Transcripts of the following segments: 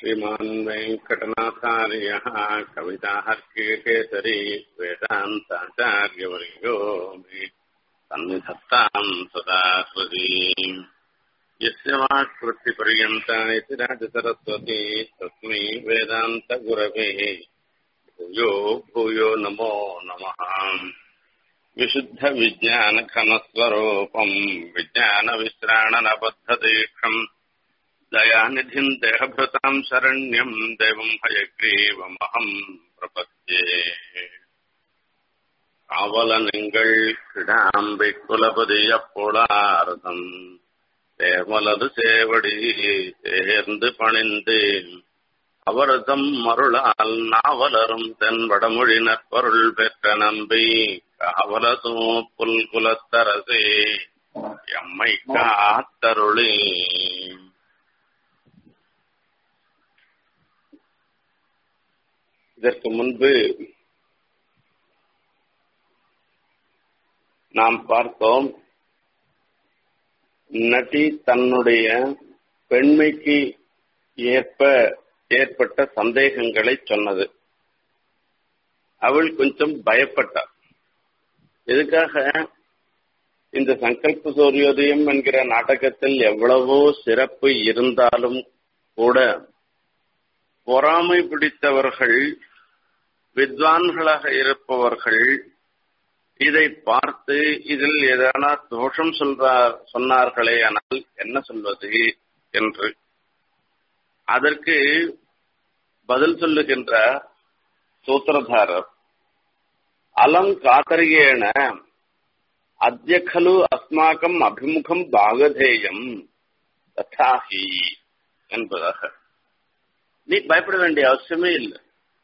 श्रीमान् वेङ्कटनाथार्यः कविताहर्किकेसरी वेदान्ताचार्यवर्यो मे सन्निधत्ताम् सदा हृदीम् यस्य वाक्कृतिपर्यन्ता इति राजसरस्वती तस्मै वेदान्तगुरवे भूयो भूयो नमो नमः विशुद्धविज्ञानघनस्वरूपम् विज्ञानविश्राणनबद्धदीक्षम् दयानिधिम् देहभृताम् शरण्यम् देवम् हयग्रीवमहम् प्रपद्ये காவலனுங்கள் கிடாம்பை குலபதிய புலாரதம் தேமலது சேவடி சேர்ந்து பணிந்து அவரதம் மருளால் நாவலரும் தென் வடமொழினர் பொருள் பெற்ற நம்பி காவலசோ புல்குலத்தரசே எம்மை காத்தருளே இதற்கு முன்பு நாம் பார்த்தோம் நடி தன்னுடைய பெண்மைக்கு ஏற்ப ஏற்பட்ட சந்தேகங்களை சொன்னது அவள் கொஞ்சம் பயப்பட்டாள் எதுக்காக இந்த சங்கல்ப சூரியோதயம் என்கிற நாடகத்தில் எவ்வளவோ சிறப்பு இருந்தாலும் கூட பொறாமை பிடித்தவர்கள் வித்வான்களாக இருப்பவர்கள் இதை பார்த்து இதில் எதனா தோஷம் சொல்றார் சொன்னார்களே ஆனால் என்ன சொல்வது என்று அதற்கு பதில் சொல்லுகின்ற சூத்திரதாரர் அலம் காத்தரியேன அத்திய கலு அஸ்மாக்கம் அபிமுகம் பாகதேயம் ததாஹி என்பதாக நீ பயப்பட வேண்டிய அவசியமே இல்லை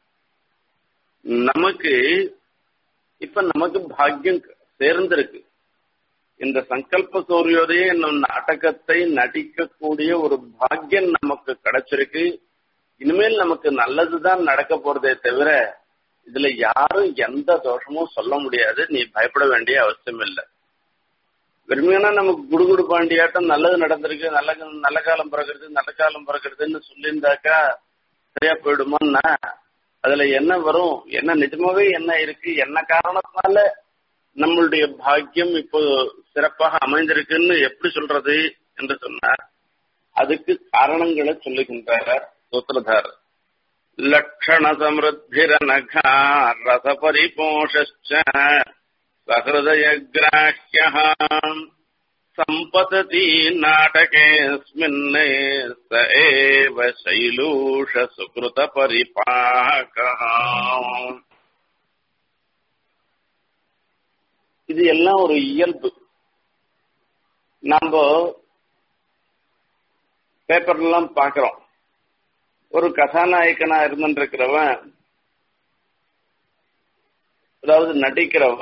நமக்கு இப்ப நமக்கு பாக்கியம் சேர்ந்திருக்கு இந்த சங்கல்ப சூரியோதய என்னும் நாடகத்தை நடிக்கக்கூடிய ஒரு பாக்கியம் நமக்கு கிடைச்சிருக்கு இனிமேல் நமக்கு நல்லதுதான் நடக்க போறதே தவிர இதுல யாரும் எந்த தோஷமும் சொல்ல முடியாது நீ பயப்பட வேண்டிய அவசியம் இல்லை வெறுமையான நமக்கு குடுகுடு பாண்டியாட்டம் நல்லது நடந்திருக்கு நல்ல நல்ல காலம் பிறகுறது நல்ல காலம் பிறகுறதுன்னு சொல்லியிருந்தாக்கா சரியா போயிடுமான்னா அதுல என்ன வரும் என்ன நிஜமாவே என்ன இருக்கு என்ன காரணத்தினால நம்மளுடைய பாக்கியம் இப்போ சிறப்பாக அமைந்திருக்குன்னு எப்படி சொல்றது என்று சொன்னார் அதுக்கு காரணங்களை சொல்லுகின்றார் சூத்திரதார் லட்சண சமிருத்திரனகா ரச பரிபோஷச்ச சஹதய கிராஹ்ய सम्पतति नाटकेऽस्मिन् स एव शैलूष सुकृतपरिपाकः இது எல்லாம் ஒரு இயல்பு நம்ம பேப்பர்லாம் பார்க்கிறோம் ஒரு கதாநாயகனா இருந்துருக்கிறவன் அதாவது நடிக்கிறவ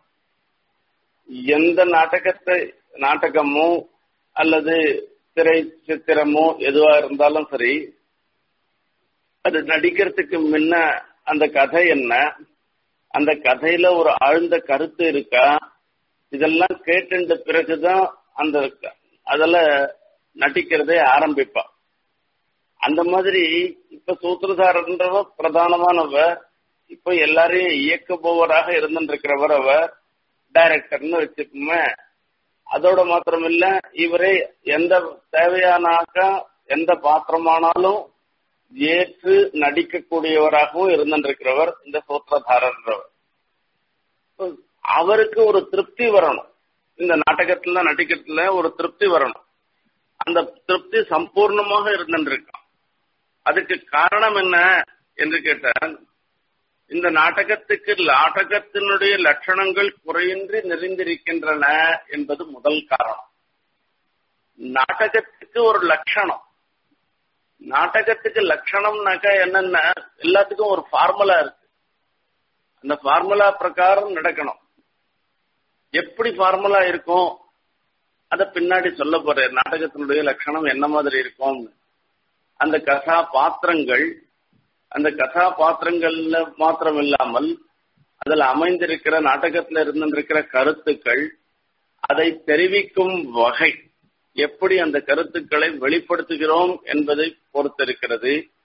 எந்த நாடகத்தை நாடகமோ அல்லது திரை சித்திரமோ எதுவா இருந்தாலும் சரி அது நடிக்கிறதுக்கு முன்ன அந்த கதை என்ன அந்த கதையில ஒரு ஆழ்ந்த கருத்து இருக்கா இதெல்லாம் கேட்டுட்ட பிறகுதான் அந்த அதுல நடிக்கிறதே ஆரம்பிப்பா அந்த மாதிரி இப்ப சூத்திரதாரன்றவ பிரதானமானவ இப்ப எல்லாரையும் இயக்குபவராக இருந்துருக்கிறவர் அவர் டைரக்டர்னு வச்சுக்கோமே அதோட மாத்திரம் இல்ல இவரே எந்த தேவையானாக்கா எந்த பாத்திரமானாலும் ஏற்று நடிக்கக்கூடியவராகவும் இருந்திருக்கிறவர் இந்த சூத்திரதாரன்றவர் அவருக்கு ஒரு திருப்தி வரணும் இந்த நாடகத்துல நடிக்கிறதுல ஒரு திருப்தி வரணும் அந்த திருப்தி சம்பூர்ணமாக இருந்திருக்கான் அதுக்கு காரணம் என்ன என்று கேட்டால் இந்த நாடகத்துக்கு நாடகத்தினுடைய லட்சணங்கள் குறையின்றி நிறைந்திருக்கின்றன என்பது முதல் காரணம் நாடகத்துக்கு ஒரு லட்சணம் நாடகத்துக்கு லட்சணம்னாக்கா என்னன்னா எல்லாத்துக்கும் ஒரு ஃபார்முலா இருக்கு அந்த ஃபார்முலா பிரகாரம் நடக்கணும் எப்படி ஃபார்முலா இருக்கும் அத பின்னாடி சொல்ல போறேன் நாடகத்தினுடைய லட்சணம் என்ன மாதிரி இருக்கும் அந்த கதா பாத்திரங்கள் அந்த கதாபாத்திரங்கள்ல மாத்திரம் இல்லாமல் அதுல அமைந்திருக்கிற நாடகத்துல இருந்திருக்கிற கருத்துக்கள் அதை தெரிவிக்கும் வகை எப்படி அந்த கருத்துக்களை வெளிப்படுத்துகிறோம் என்பதை பொறுத்திருக்கிறது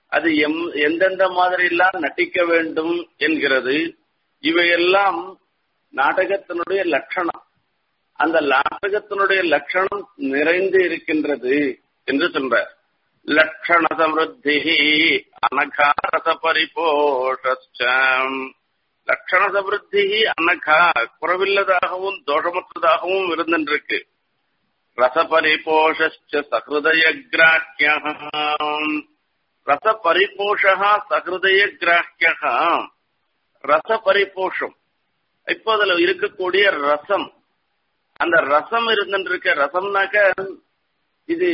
அது எம் எந்தெந்த மாதிரி எல்லாம் நட்டிக்க வேண்டும் என்கிறது இவையெல்லாம் நாடகத்தினுடைய லட்சணம் அந்த நாடகத்தினுடைய லட்சணம் நிறைந்து இருக்கின்றது என்று சொல்றார் லட்சண சமிருத்தி அனகாரச பரிபோஷம் லட்சண சமிருத்தி அனகா குறவில்லதாகவும் தோஷமற்றதாகவும் இருந்திருக்கு ரசபரிபோஷ சகிருதய கிராக்கியம் ரசபரிபோஷா சகிருதய கிராக்கியா ரசபரிபோஷம் இப்போ அதுல இருக்கக்கூடிய ரசம் அந்த ரசம் இருந்துருக்க ரசம்னாக்க இது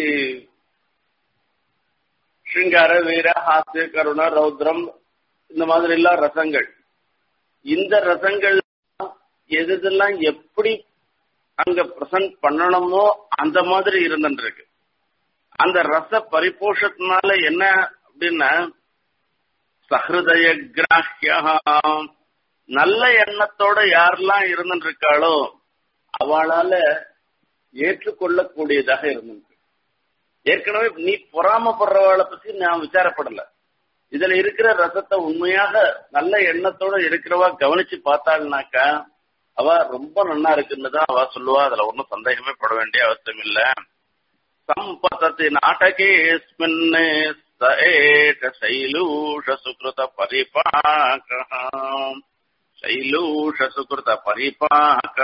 ஸ்ருங்கார வீர ஹாஸ்ய கருண ரௌத்ரம் இந்த மாதிரி எல்லாம் ரசங்கள் இந்த ரசங்கள் எதெல்லாம் எப்படி அங்க பிரசன்ட் பண்ணணுமோ அந்த மாதிரி இருந்துருக்கு அந்த ரச பரிபோஷத்தினால என்ன அப்படின்னா சஹிருதய கிராஹ்யா நல்ல எண்ணத்தோட யாரெல்லாம் இருந்துட்டு இருக்காளோ அவளால ஏற்றுக்கொள்ளக்கூடியதாக இருந்திருக்கு ஏற்கனவே நீ பொறாமப்படுறவாளை பத்தி நான் விசாரப்படல இதுல இருக்கிற ரசத்தை உண்மையாக நல்ல எண்ணத்தோட இருக்கிறவா கவனிச்சு பார்த்தாள்னாக்கா அவ ரொம்ப நன்னா இருக்குன்னு தான் அவ சொல்லுவா அதுல ஒன்றும் சந்தேகமே பட வேண்டிய அவசியம் இல்ல சம்பதத்தி நாடகேஸ்மின் சஏக சைலூஷ சுகிருத பரிபாக சைலூஷ சுகிருத பரிபாக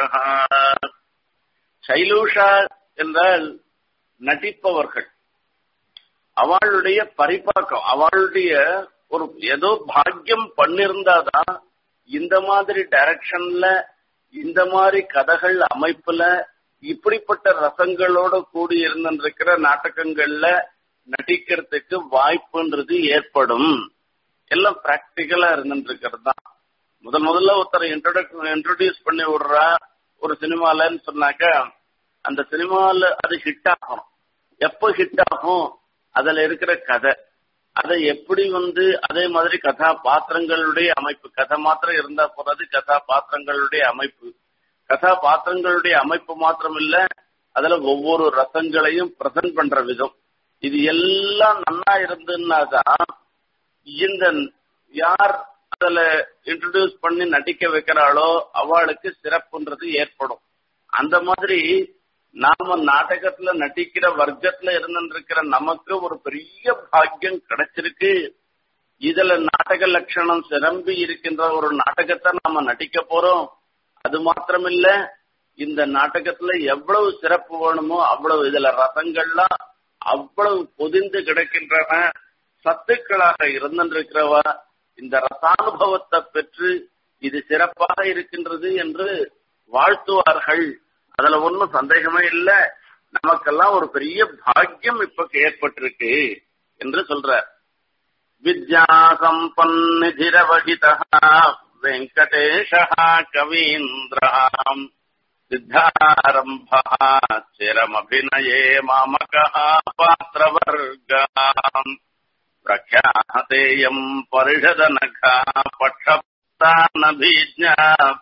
சைலூஷா என்றால் நடிப்பவர்கள் அவளுடைய பரிபாக்கம் அவளுடைய ஒரு ஏதோ பாக்கியம் பண்ணிருந்தாதான் இந்த மாதிரி டைரக்ஷன்ல இந்த மாதிரி கதைகள் அமைப்புல இப்படிப்பட்ட ரசங்களோட கூடி இருந்திருக்கிற நாடகங்கள்ல நடிக்கிறதுக்கு வாய்ப்புன்றது ஏற்படும் எல்லாம் பிராக்டிக்கலா இருந்துருக்கிறது தான் முதல் முதல்ல ஒருத்தர் இன்ட்ரோடக்ஷன் இன்ட்ரோடியூஸ் பண்ணி விடுறா ஒரு சினிமாலன்னு சொன்னாக்க அந்த சினிமால அது ஹிட் ஆகும் எப்போ ஹிட் ஆகும் அதுல இருக்கிற கதை அதை எப்படி வந்து அதே மாதிரி கதாபாத்திரங்களுடைய அமைப்பு கதை மாத்திரம் இருந்தா போறது கதாபாத்திரங்களுடைய அமைப்பு கதாபாத்திரங்களுடைய அமைப்பு மாத்திரம் இல்ல அதுல ஒவ்வொரு ரசங்களையும் பிரசன்ட் பண்ற விதம் இது எல்லாம் நன்னா இருந்துன்னாதான் இந்த யார் அதுல இன்ட்ரடியூஸ் பண்ணி நடிக்க வைக்கிறாளோ அவளுக்கு சிறப்புன்றது ஏற்படும் அந்த மாதிரி நாம நாடகத்துல நடிக்கிற வர்க்கத்துல இருந்திருக்கிற நமக்கு ஒரு பெரிய பாக்கியம் கிடைச்சிருக்கு இதுல நாடக லட்சணம் சிரம்பி இருக்கின்ற ஒரு நாடகத்தை நாம நடிக்க போறோம் அது மாத்திரமில்ல இந்த நாடகத்துல எவ்வளவு சிறப்பு வேணுமோ அவ்வளவு இதுல ரசங்கள்லாம் அவ்வளவு பொதிந்து கிடக்கின்றன சத்துக்களாக இருந்திருக்கிறவ இந்த ரசானுபவத்தை பெற்று இது சிறப்பாக இருக்கின்றது என்று வாழ்த்துவார்கள் அதுல ஒன்றும் சந்தேகமே இல்ல நமக்கெல்லாம் ஒரு பெரிய பாக்கியம் இப்ப ஏற்பட்டிருக்கு என்று சொல்ற வித்யா சம்பன்னிதிரவகிதா வெங்கடேஷ கவீந்திராம் சித்தாரம்பா சிரமபிநயே மாமக பாத்திரவர்காம் பிரख्यातेयम् परिषदनखा पक्षप्तानभिज्ञा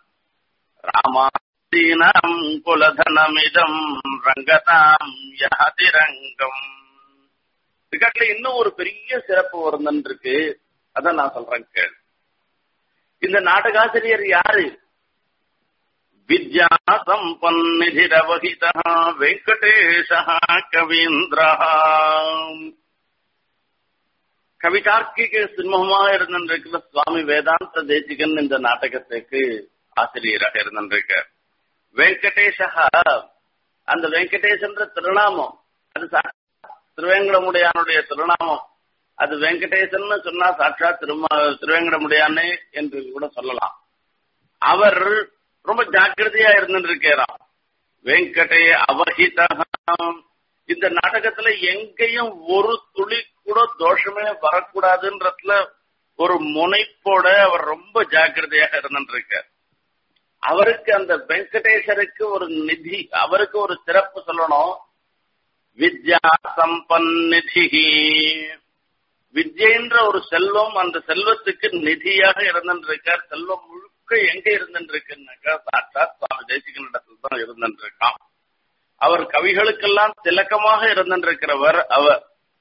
ராமாதீனாம் குலதனமிதம் ரங்கதாம் யாதி ரங்கம் கிரிக்கெட்ல இன்னும் ஒரு பெரிய சிறப்பு வருந்தன் இருக்கு அதான் நான் சொல்றேன் கேள் இந்த நாடகாசிரியர் யாரு வித்யா சம்பன்னிதிரவகிதா வெங்கடேஷா கவீந்திரா கவிதார்க்கிக சிம்மமாக இருந்திருக்கிற சுவாமி வேதாந்த தேசிகன் இந்த நாடகத்துக்கு ஆசிரியராக இருந்திருக்கார் வெங்கடேஷா அந்த வெங்கடேஷன்ற திருநாமம் அது திருவேங்கடமுடையானுடைய திருநாமம் அது வெங்கடேசன் சொன்னா சாட்சா திருமா திருவேங்கடமுடையானே என்று கூட சொல்லலாம் அவர் ரொம்ப ஜாக்கிரதையா இருந்திருக்கிறார் வெங்கடே அவஹிதா இந்த நாடகத்துல எங்கேயும் ஒரு துளி கூட தோஷமே வரக்கூடாதுன்றதுல ஒரு முனைப்போட அவர் ரொம்ப ஜாக்கிரதையாக இருந்திருக்கார் அவருக்கு அந்த வெங்கடேஸ்வருக்கு ஒரு நிதி அவருக்கு ஒரு சிறப்பு சொல்லணும் வித்யா சம்பன்னிதி வித்யன்ற ஒரு செல்வம் அந்த செல்வத்துக்கு நிதியாக இருந்திருக்கார் செல்வம் முழுக்க எங்க இருந்திருக்குன்னாக்கா சாட்சாத் சுவாமி தேசிகனிடத்தில் தான் இருந்திருக்கான் அவர் கவிகளுக்கெல்லாம் திலக்கமாக இருந்திருக்கிறவர் அவர்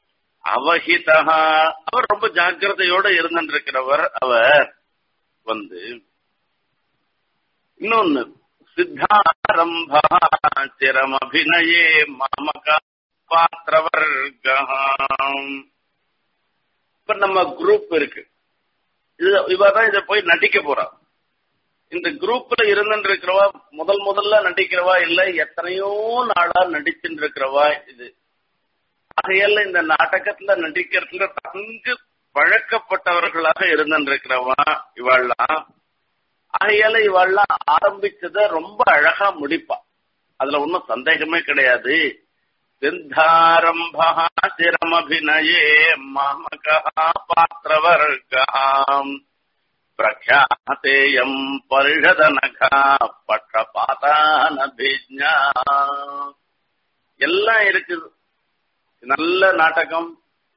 அவஹிதா அவர் ரொம்ப ஜாக்கிரதையோட இருந்திருக்கிறவர் அவர் வந்து இன்னொன்னு சித்தாரம்பா சிரமபிநயே மாமக பாத்திரவர்கம் இப்ப நம்ம குரூப் இருக்கு இது இவதான் இத போய் நடிக்க போறா இந்த குரூப்ல இருந்துட்டு இருக்கிறவா முதல் முதல்ல நடிக்கிறவா இல்ல எத்தனையோ நாளா நடிச்சுட்டு இருக்கிறவா இது ஆகையால இந்த நாடகத்துல நடிக்கிறதுல நன்கு பழக்கப்பட்டவர்களாக இருந்திருக்கிறவா இவாள்லாம் ஆகையால இவாள்லாம் ஆரம்பிச்சத ரொம்ப அழகா முடிப்பா அதுல ஒன்னும் சந்தேகமே கிடையாது சித்தாரம்பா சிரமபிநயே மாமகா பாத்திரவர்காம் பிரக்யாத்தேயம் பரிஷதனகா பட்சபாதானபிஜா எல்லாம் இருக்குது நல்ல நாடகம்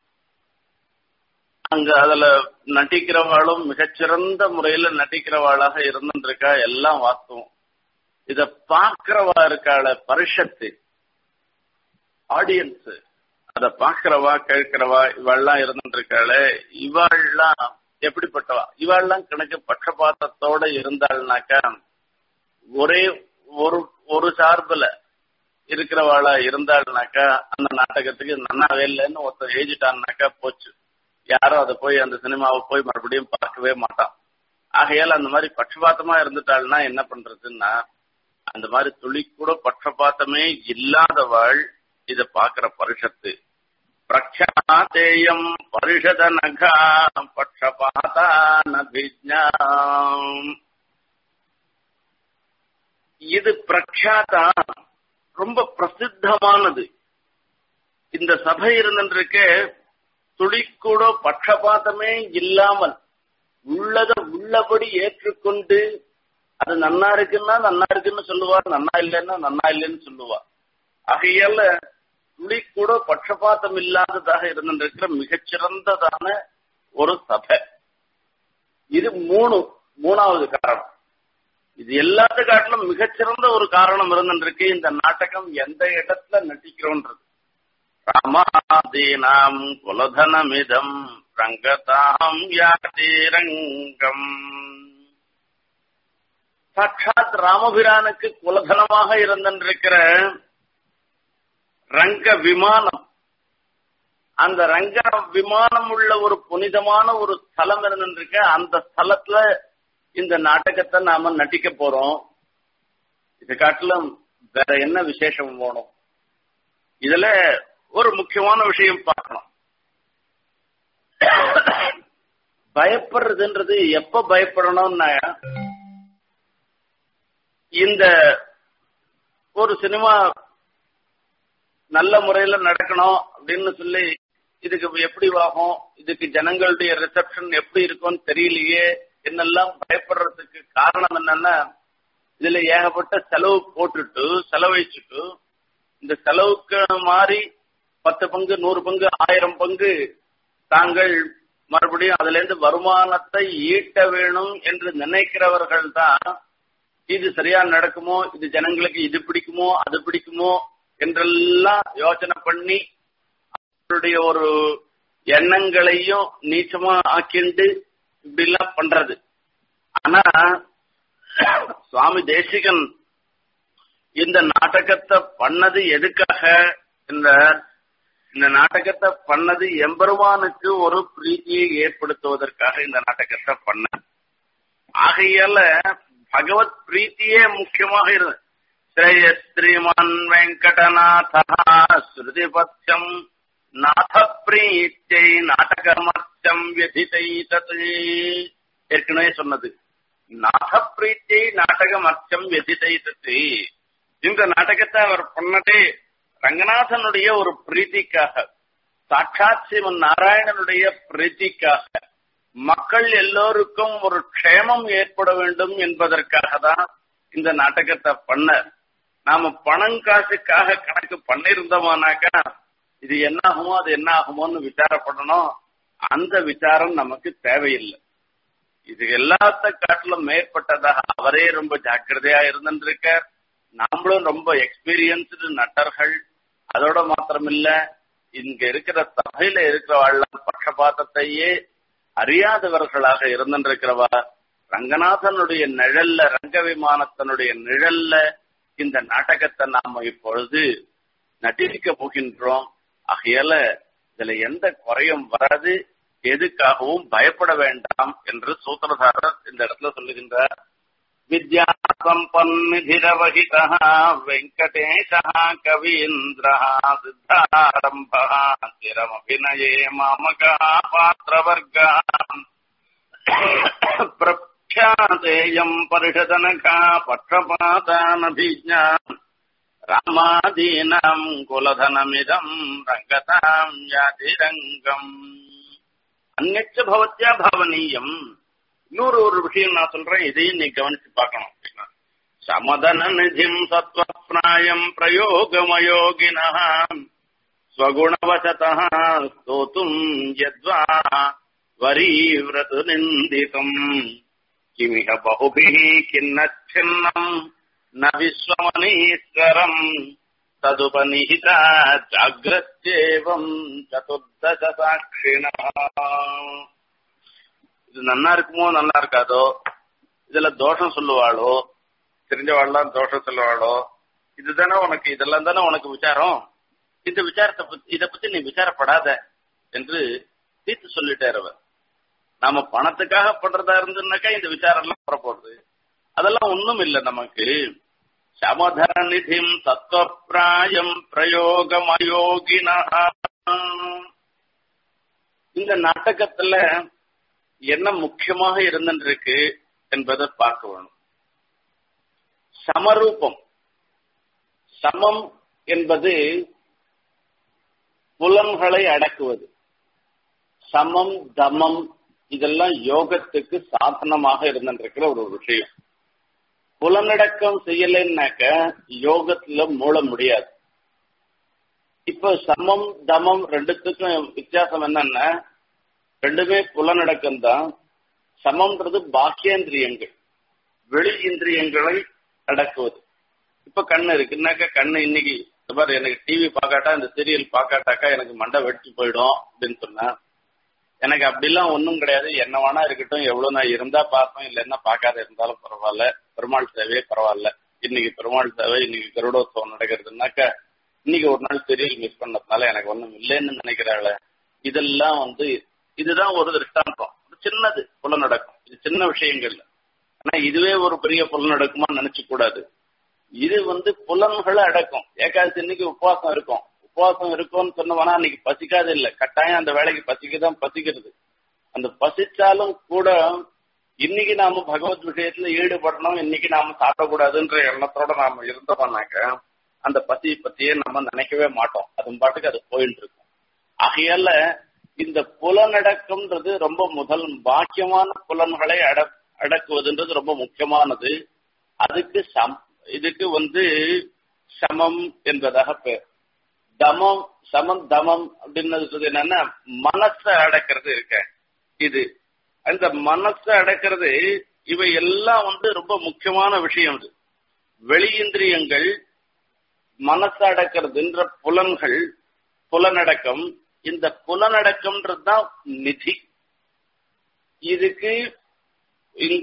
அங்க அதுல நடிக்கிறவாளும் மிகச்சிறந்த முறையில நடிக்கிறவாளாக இருந்துருக்கா எல்லாம் வாஸ்தவம் இத பாக்குறவா இருக்காள பரிஷத்து ஆடியன்ஸ் அத பாக்குறவா கேட்கிறவா இவாள்லாம் இருந்துருக்காள இவாள்லாம் எப்படிப்பட்டவா இவாள்லாம் கணக்கு பட்சபாதத்தோட இருந்தாள்னாக்கா ஒரே ஒரு ஒரு சார்புல இருக்கிறவாளா இருந்தாள்னாக்கா அந்த நாடகத்துக்கு நன்னாவே இல்லைன்னு ஒருத்தர் எழுதிட்டான்னாக்கா போச்சு யாரும் அதை போய் அந்த சினிமாவை போய் மறுபடியும் பார்க்கவே மாட்டான் ஆகையால அந்த மாதிரி பட்சபாத்தமா இருந்துட்டாள்னா என்ன பண்றதுன்னா அந்த மாதிரி துளி கூட பட்சபாத்தமே இல்லாதவாள் இத பாக்குற பரிஷத்து பிரக்ஷாத்தேயம் பரிஷத நகா பட்சபாதானபிஜாம் இது பிரக்ஷாதா ரொம்ப பிரசித்தமானது இந்த சபை இருந்திருக்க துளிக்கூட பட்சபாதமே இல்லாமல் உள்ளத உள்ளபடி ஏற்றுக்கொண்டு அது நன்னா இருக்குன்னா நன்னா இருக்குன்னு சொல்லுவா நன்னா இல்லைன்னா நன்னா இல்லைன்னு சொல்லுவா ஆகையால துளி கூட பட்சபாதம் இல்லாததாக இருந்திருக்கிற மிகச்சிறந்ததான ஒரு சபை இது மூணு மூணாவது காரணம் இது எல்லாத்த காட்டிலும் மிகச்சிறந்த ஒரு காரணம் இருந்திருக்கு இந்த நாடகம் எந்த இடத்துல நட்டிக்கிறோன்றது ராமாதீனாம் குலதனமிதம் ரங்கதாம் யாதீரங்கம் சாட்சாத் ராமபிரானுக்கு குலதனமாக இருந்திருக்கிற ரங்க விமானம் அந்த ரங்க விமானம் உள்ள ஒரு புனிதமான ஒரு ஸ்தலம் இருந்திருக்க அந்த ஸ்தலத்துல இந்த நாடகத்தை நாம நடிக்க போறோம் இது காட்டிலும் வேற என்ன விசேஷம் போகணும் இதுல ஒரு முக்கியமான விஷயம் பார்க்கணும் பயப்படுறதுன்றது எப்ப பயப்படணும்னா இந்த ஒரு சினிமா நல்ல முறையில நடக்கணும் அப்படின்னு சொல்லி இதுக்கு எப்படி ஆகும் இதுக்கு ஜனங்களுடைய ரிசப்ஷன் எப்படி இருக்கும்னு தெரியலையே என்னெல்லாம் பயப்படுறதுக்கு காரணம் என்னன்னா இதுல ஏகப்பட்ட செலவு போட்டுட்டு செலவழிச்சுட்டு இந்த செலவுக்கு மாறி பத்து பங்கு நூறு பங்கு ஆயிரம் பங்கு தாங்கள் மறுபடியும் அதுல இருந்து வருமானத்தை ஈட்ட வேணும் என்று நினைக்கிறவர்கள் தான் இது சரியா நடக்குமோ இது ஜனங்களுக்கு இது பிடிக்குமோ அது பிடிக்குமோ என்றெல்லாம் யோசனை பண்ணி அவருடைய ஒரு எண்ணங்களையும் நீச்சமா ஆக்கிண்டு இப்படி எல்லாம் பண்றது ஆனா சுவாமி தேசிகன் இந்த நாடகத்தை பண்ணது எதுக்காக இந்த இந்த நாடகத்தை பண்ணது எம்பெருமானுக்கு ஒரு பிரீத்தியை ஏற்படுத்துவதற்காக இந்த நாடகத்தை பண்ண ஆகையால பகவத் பிரீத்தியே முக்கியமாக இருந்தது ஸ்ரீமான் வெங்கடநாதா ஸ்ருதிபத்யம் நாத பிரீத்தியை நாடகமர்த்தம் வெதிதை தத் ஏற்கனவே சொன்னது நாத பிரீத்தியை நாடகமர்த்தம் வெதிதை தத் இந்த நாடகத்தை அவர் பண்ணதே ரங்கநாதனுடைய ஒரு பிரீத்திக்காக சாட்சாத் சிவன் நாராயணனுடைய பிரீத்திக்காக மக்கள் எல்லோருக்கும் ஒரு க்ஷேமம் ஏற்பட வேண்டும் என்பதற்காக தான் இந்த நாடகத்தை பண்ண நாம பணம் காசுக்காக கணக்கு பண்ணிருந்தோமானாக்கா இது என்ன ஆகுமோ அது என்ன ஆகுமோன்னு விசாரப்படணும் அந்த விசாரம் நமக்கு தேவையில்லை இது எல்லாத்த காட்டிலும் மேற்பட்டதாக அவரே ரொம்ப ஜாக்கிரதையா இருந்திருக்கார் நாமளும் ரொம்ப எக்ஸ்பீரியன்ஸ்டு நட்டர்கள் அதோட மாத்திரம் இல்ல இங்க இருக்கிற சபையில இருக்கிறவாள் பட்சபாதத்தையே அறியாதவர்களாக இருந்திருக்கிறவா ரங்கநாதனுடைய நிழல்ல ரங்க விமானத்தினுடைய நிழல்ல இந்த நாடகத்தை நாம இப்பொழுது நட்டிருக்க போகின்றோம் ஆகையால இதுல எந்த குறையும் வராது எதுக்காகவும் பயப்பட வேண்டாம் என்று சூத்திரதாரர் இந்த இடத்துல சொல்லுகின்றார் வித்யா சம்பன்னிதிரவகித வெங்கடேஷ கவீந்திர சித்தாரம்ப சிரமபிநயே மாமகா பாத்திரவர்க பிரக்ஷாதேயம் பரிஷதனகா பட்சபாதானபிஜா ராமாதீனம் குலதனமிதம் ரங்கதாம் யாதிரங்கம் அந்நச்ச பவத்யா பவனீயம் இன்னொரு ஒரு விஷயம் நான் சொல்றேன் இதையும் நீ கவனிச்சு பார்க்கணும் சமதன நிதிம் சத்வப்ராயம் பிரயோகமயோகின ஸ்வகுணவசதா ஸ்தோத்தும் யத்வா வரீவிரது நிந்திதம் கிமிக பகுபிः கிண்ணச்சின்னம் ந விஸ்வமனீஸ்வரம் ததுபநிஹிதா ஜாகிரத்யேவம் சதுர்தச சாட்சிணா இது நன்னா இருக்குமோ நல்லா இருக்காதோ இதுல தோஷம் சொல்லுவாளோ தெரிஞ்சவாள்லாம் தோஷம் சொல்லுவாளோ இதுதானே உனக்கு இதெல்லாம் தானே உனக்கு விசாரம் இந்த விசாரத்தை பத்தி இதை பத்தி நீ விசாரப்படாத என்று தீர்த்து சொல்லிட்டார் அவர் நாம பணத்துக்காக பண்றதா இருந்துனாக்கா இந்த விசாரம் எல்லாம் புறப்படுறது அதெல்லாம் ஒண்ணும் இல்லை நமக்கு சமதர நிதிம் தத்துவப்பிராயம் பிரயோகம் அயோகினா இந்த நாடகத்துல என்ன முக்கியமாக இருந்திருக்கு என்பதை பார்க்க வேணும் சமரூபம் சமம் என்பது புலன்களை அடக்குவது சமம் தமம் இதெல்லாம் யோகத்துக்கு சாதனமாக இருந்திருக்கிற ஒரு விஷயம் புலனடக்கம் செய்யலைன்னாக்க யோகத்துல மூட முடியாது இப்ப சமம் தமம் ரெண்டுத்துக்கும் வித்தியாசம் என்னன்னா ரெண்டுமே புலனடக்கம் தான் சமம்ன்றது பாக்கியேந்திரியங்கள் வெளி இந்திரியங்களை அடக்குவது இப்ப கண்ணு இருக்குன்னாக்கா கண்ணு இன்னைக்கு பாரு எனக்கு டிவி பார்க்காட்டா இந்த சீரியல் பார்க்காட்டாக்கா எனக்கு மண்டை வெடிச்சு போயிடும் அப்படின்னு சொன்னா எனக்கு அப்படிலாம் ஒன்றும் கிடையாது என்ன வேணா இருக்கட்டும் எவ்வளவு நான் இருந்தா பார்ப்பேன் இல்லைன்னா பார்க்காத இருந்தாலும் பரவாயில்ல பெருமாள் சேவையே பரவாயில்ல இன்னைக்கு பெருமாள் சேவை இன்னைக்கு கருடோத்சவம் நடக்கிறதுனாக்க இன்னைக்கு ஒரு நாள் சீரியல் மிஸ் பண்ணதுனால எனக்கு ஒன்றும் இல்லைன்னு நினைக்கிறாள் இதெல்லாம் வந்து இதுதான் ஒரு திருஷ்டாந்தம் சின்னது புல நடக்கும் இது சின்ன விஷயங்கள் ஆனா இதுவே ஒரு பெரிய புல நடக்குமா நினைச்சு கூடாது இது வந்து புலன்களை அடக்கும் ஏகாதசி இன்னைக்கு உபவாசம் இருக்கும் உபவாசம் இருக்கும்னு சொன்னவனா அன்னைக்கு பசிக்காது இல்லை கட்டாயம் அந்த வேலைக்கு பசிக்கதான் பசிக்கிறது அந்த பசிச்சாலும் கூட இன்னைக்கு நாம பகவத் விஷயத்துல ஈடுபடணும் இன்னைக்கு நாம சாப்பிடக்கூடாதுன்ற எண்ணத்தோட நாம இருந்தோம்னாக்க அந்த பசியை பத்தியே நம்ம நினைக்கவே மாட்டோம் அது பாட்டுக்கு அது போயிட்டு இருக்கும் ஆகையால இந்த புலனடக்கம்ன்றது ரொம்ப முதல் பாக்கியமான புலன்களை அட அடக்குவதுன்றது ரொம்ப முக்கியமானது அதுக்கு சம் இதுக்கு வந்து சமம் என்பதாக பேர் தமம் சமம் தமம் அப்படின்னு என்னன்னா மனசை அடக்கிறது இருக்க இது அந்த மனசை அடக்கிறது இவை எல்லாம் வந்து ரொம்ப முக்கியமான விஷயம் இது வெளியிந்திரியங்கள் மனசை அடக்கிறதுன்ற புலன்கள் புலனடக்கம் இந்த புலனடக்கம்ன்றது தான் நிதி இதுக்கு இந்த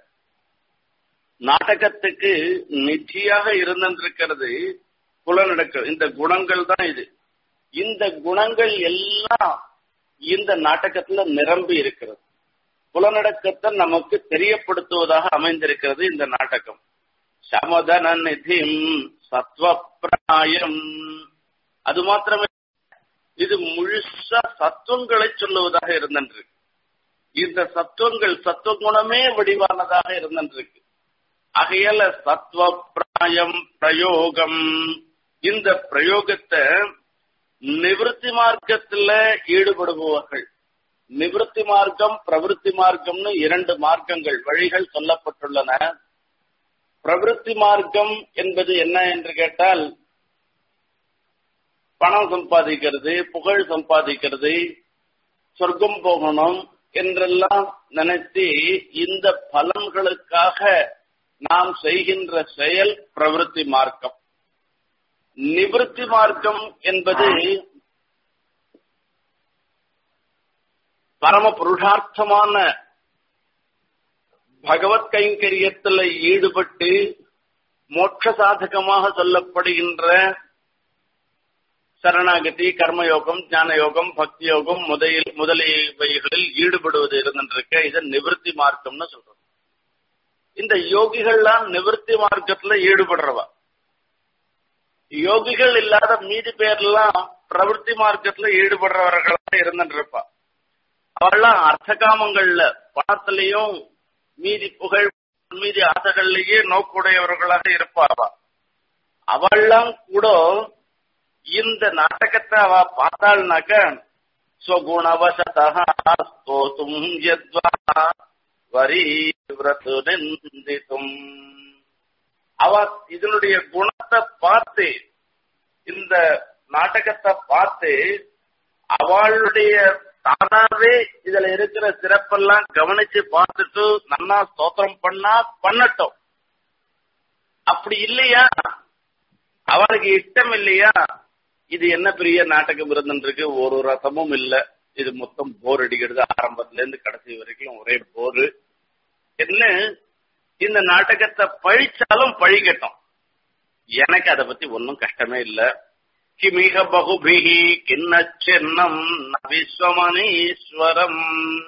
நாடகத்துக்கு நிச்சயாக இருந்திருக்கிறது புலனடக்கம் இந்த குணங்கள் தான் இது இந்த குணங்கள் எல்லாம் இந்த நாடகத்துல நிரம்பி இருக்கிறது புலனடக்கத்தை நமக்கு தெரியப்படுத்துவதாக அமைந்திருக்கிறது இந்த நாடகம் சமதன நிதிம் சத்வப்பிராயம் அது மாத்திரமே இது முழுசா சத்துவங்களை சொல்லுவதாக இருந்திருக்கு இந்த சத்துவங்கள் சத்துவ குணமே வடிவானதாக இருந்திருக்கு ஆகையால சத்வ பிராயம் பிரயோகம் இந்த பிரயோகத்தை நிவர்த்தி மார்க்கத்துல ஈடுபடுபவர்கள் நிவர்த்தி மார்க்கம் பிரவருத்தி மார்க்கம்னு இரண்டு மார்க்கங்கள் வழிகள் சொல்லப்பட்டுள்ளன பிரவருத்தி மார்க்கம் என்பது என்ன என்று கேட்டால் பணம் சம்பாதிக்கிறது புகழ் சம்பாதிக்கிறது சொர்க்கம் போகணும் என்றெல்லாம் நினைத்து இந்த பலன்களுக்காக நாம் செய்கின்ற செயல் பிரவருத்தி மார்க்கம் நிவர்த்தி மார்க்கம் என்பது பரம புருஷார்த்தமான பகவத் கைங்கரியத்துல ஈடுபட்டு மோட்ச சாதகமாக சொல்லப்படுகின்ற சரணாகதி கர்மயோகம் ஞான யோகம் பக்தி யோகம் முதலில் முதலியவைகளில் ஈடுபடுவது இருந்திருக்க இதை நிவர்த்தி மார்க்கம்னு சொல்றோம் இந்த யோகிகள்லாம் நிவர்த்தி மார்க்கத்துல ஈடுபடுறவா யோகிகள் இல்லாத மீதி பேர்லாம் பிரவருத்தி மார்க்கத்துல ஈடுபடுறவர்களா இருந்துருப்பா அவள்லாம் அர்த்த காமங்கள்ல பணத்திலையும் மீதி புகழ் மீதி ஆசைகள்லயே நோக்குடையவர்களாக இருப்பாவா அவள்லாம் கூட இந்த நாடகத்தை அவ பார்த்தாள்னாக்க ஸ்வகுணவசதோத்தும் யத்வா வரிவிரத்து நிந்தித்தும் அவ இதனுடைய குணத்தை பார்த்து இந்த நாடகத்தை பார்த்து அவளுடைய தானாவே இதுல இருக்கிற சிறப்பெல்லாம் கவனிச்சு பார்த்துட்டு நன்னா ஸ்தோத்திரம் பண்ணா பண்ணட்டும் அப்படி இல்லையா அவளுக்கு இஷ்டம் இல்லையா இது என்ன பெரிய நாடகம் இருந்துருக்கு ஒரு ரசமும் இல்ல இது மொத்தம் போர் அடிக்கிறது ஆரம்பத்துல இருந்து கடைசி வரைக்கும் ஒரே போரு என்ன இந்த நாடகத்தை பழிச்சாலும் பழிக்கட்டும் எனக்கு அதை பத்தி ஒன்னும் கஷ்டமே இல்ல கிமிக பகுபிகி கிண்ண சின்னம் விஸ்வமனீஸ்வரம்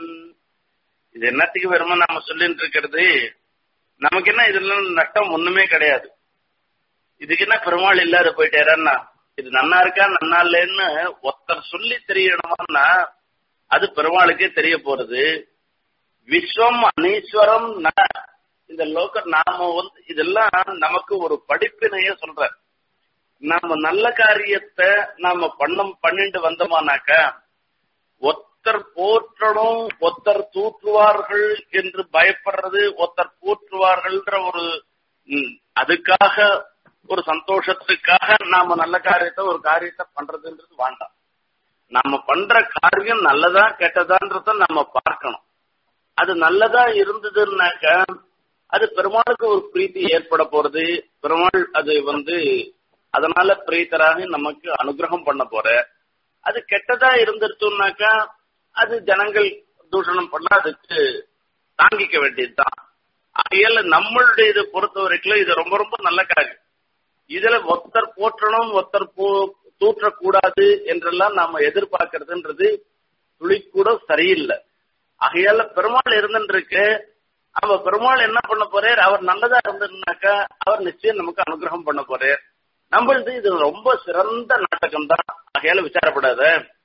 இது என்னத்துக்கு வருமா நாம சொல்லிட்டு இருக்கிறது நமக்கு என்ன இதுல நஷ்டம் ஒண்ணுமே கிடையாது இதுக்கு என்ன பெருமாள் இல்லாத போயிட்டாரன்னா இது நன்னா இருக்கா நன்னா இல்லைன்னு ஒருத்தர் சொல்லி தெரியணும்னா அது பெருமாளுக்கே தெரிய போறது விஸ்வம் அனீஸ்வரம் இந்த லோக நாம வந்து இதெல்லாம் நமக்கு ஒரு படிப்பினைய சொல்ற நாம நல்ல காரியத்தை நாம பண்ண பண்ணிட்டு வந்தோமானாக்க ஒத்தர் போற்றணும் ஒத்தர் தூற்றுவார்கள் என்று பயப்படுறது ஒத்தர் போற்றுவார்கள்ன்ற ஒரு அதுக்காக ஒரு சந்தோஷத்துக்காக நாம நல்ல காரியத்தை ஒரு காரியத்தை பண்றதுன்றது வேண்டாம் நம்ம பண்ற காரியம் நல்லதா கெட்டதான்றத நம்ம பார்க்கணும் அது நல்லதா இருந்ததுன்னாக்க அது பெருமாளுக்கு ஒரு பிரீத்தி ஏற்பட போறது பெருமாள் அது வந்து அதனால பிரீத்தராக நமக்கு அனுகிரகம் பண்ண போற அது கெட்டதா இருந்துருச்சுனாக்கா அது ஜனங்கள் தூஷணம் பண்ணா அதுக்கு தாங்கிக்க வேண்டியதுதான் ஆகையால நம்மளுடைய இதை பொறுத்த வரைக்கும் இது ரொம்ப ரொம்ப நல்ல காரியம் இதுல ஒத்தர் போற்றணும் ஒத்தர் போ தூற்றக்கூடாது என்றெல்லாம் நாம எதிர்பார்க்கறதுன்றது துளி கூட சரியில்லை ஆகையால பெருமாள் இருந்துருக்கு அவ பெருமாள் என்ன பண்ண போறார் அவர் நல்லதா இருந்திருந்தாக்கா அவர் நிச்சயம் நமக்கு அனுகிரகம் பண்ண போறார் நம்மளது இது ரொம்ப சிறந்த நாடகம் தான் ஆகையால விசாரப்படாத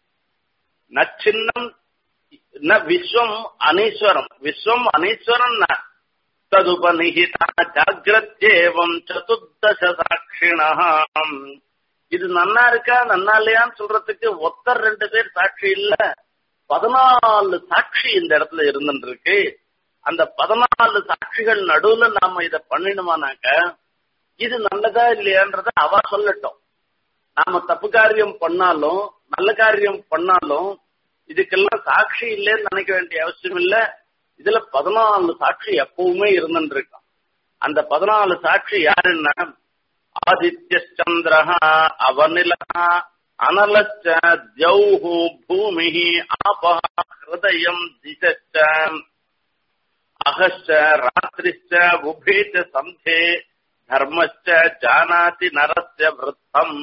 நச்சின்னம் ந விஸ்வம் அனீஸ்வரம் விஸ்வம் அனீஸ்வரம் ததுபநிகிதா ஜாகிரத்யேவம் சதுர்தச சாட்சிணம் இது நன்னா இருக்கா நன்னா இல்லையான்னு சொல்றதுக்கு ஒத்தர் ரெண்டு பேர் சாட்சி இல்ல பதினாலு சாட்சி இந்த இடத்துல இருந்துருக்கு அந்த பதினாலு சாட்சிகள் நடுவுல நாம இத பண்ணிடுமானாக்க இது நல்லதா இல்லையான்றத அவ சொல்லட்டும் நாம தப்பு காரியம் பண்ணாலும் நல்ல காரியம் பண்ணாலும் இதுக்கெல்லாம் சாட்சி இல்லைன்னு நினைக்க வேண்டிய அவசியம் இல்ல இதுல பதினாலு சாட்சி எப்பவுமே இருந்துருக்கான் அந்த பதினாலு சாட்சி யாருன்னா ஆதித்ய சந்திரஹ அவனிலா அனலச்ச தியௌஹு பூமி ஆபா ஹிருதயம் திசச்ச அகச்ச ராத்திரிச்ச உபேச்ச சந்தே தர்மச்ச ஜானாதி நரஸ்ய விருத்தம்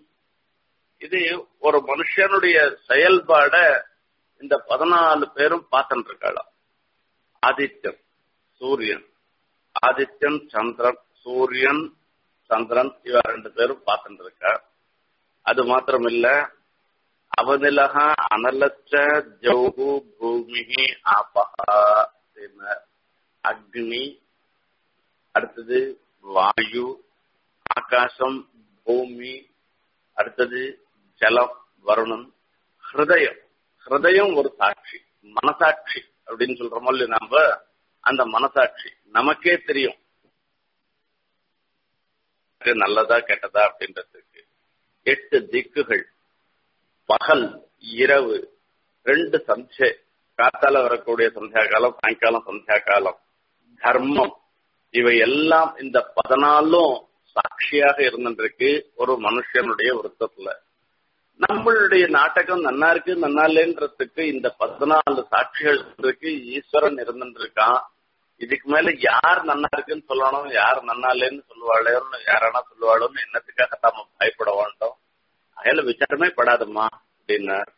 இது ஒரு மனுஷனுடைய செயல்பாட இந்த பதினாலு பேரும் பார்த்துட்டு இருக்கலாம் ஆதித்யன் சூரியன் ஆதித்யன் சந்திரன் சூரியன் சந்திரன் இவ ரெண்டு பேரும் பார்த்துட்டு இருக்கா அது மாத்திரம் இல்ல அவனிலகா அனலச்ச ஜௌகு பூமி ஆபகா அக்னி அடுத்தது வாயு ஆகாசம் பூமி அடுத்தது ஜலம் வருணம் ஹிருதயம் ஹிருதயம் ஒரு சாட்சி மனசாட்சி அப்படின்னு சொல்றோமோ இல்லையா நாம அந்த மனசாட்சி நமக்கே தெரியும் நல்லதா கெட்டதா அப்படின்றதுக்கு எட்டு திக்குகள் பகல் இரவு ரெண்டு சந்தியை காத்தால வரக்கூடிய சந்தியா காலம் சாயங்காலம் சந்தியா காலம் தர்மம் இவை எல்லாம் இந்த பதினாலும் சாட்சியாக இருந்திருக்கு ஒரு மனுஷனுடைய விருத்தத்துல நம்மளுடைய நாடகம் நன்னா இருக்கு நன்னா இல்லைன்றதுக்கு இந்த பதினாலு சாட்சிகள் இருக்கு ஈஸ்வரன் இருந்துருக்கான் இதுக்கு மேல யார் நன்னா இருக்குன்னு சொல்லணும் யார் நன்னா இல்லைன்னு சொல்லுவாளோன்னு யாரானா சொல்லுவாளோன்னு என்னத்துக்காக நாம பயப்பட வேண்டோம் அயல விசாரமே படாதுமா அப்படின்னார்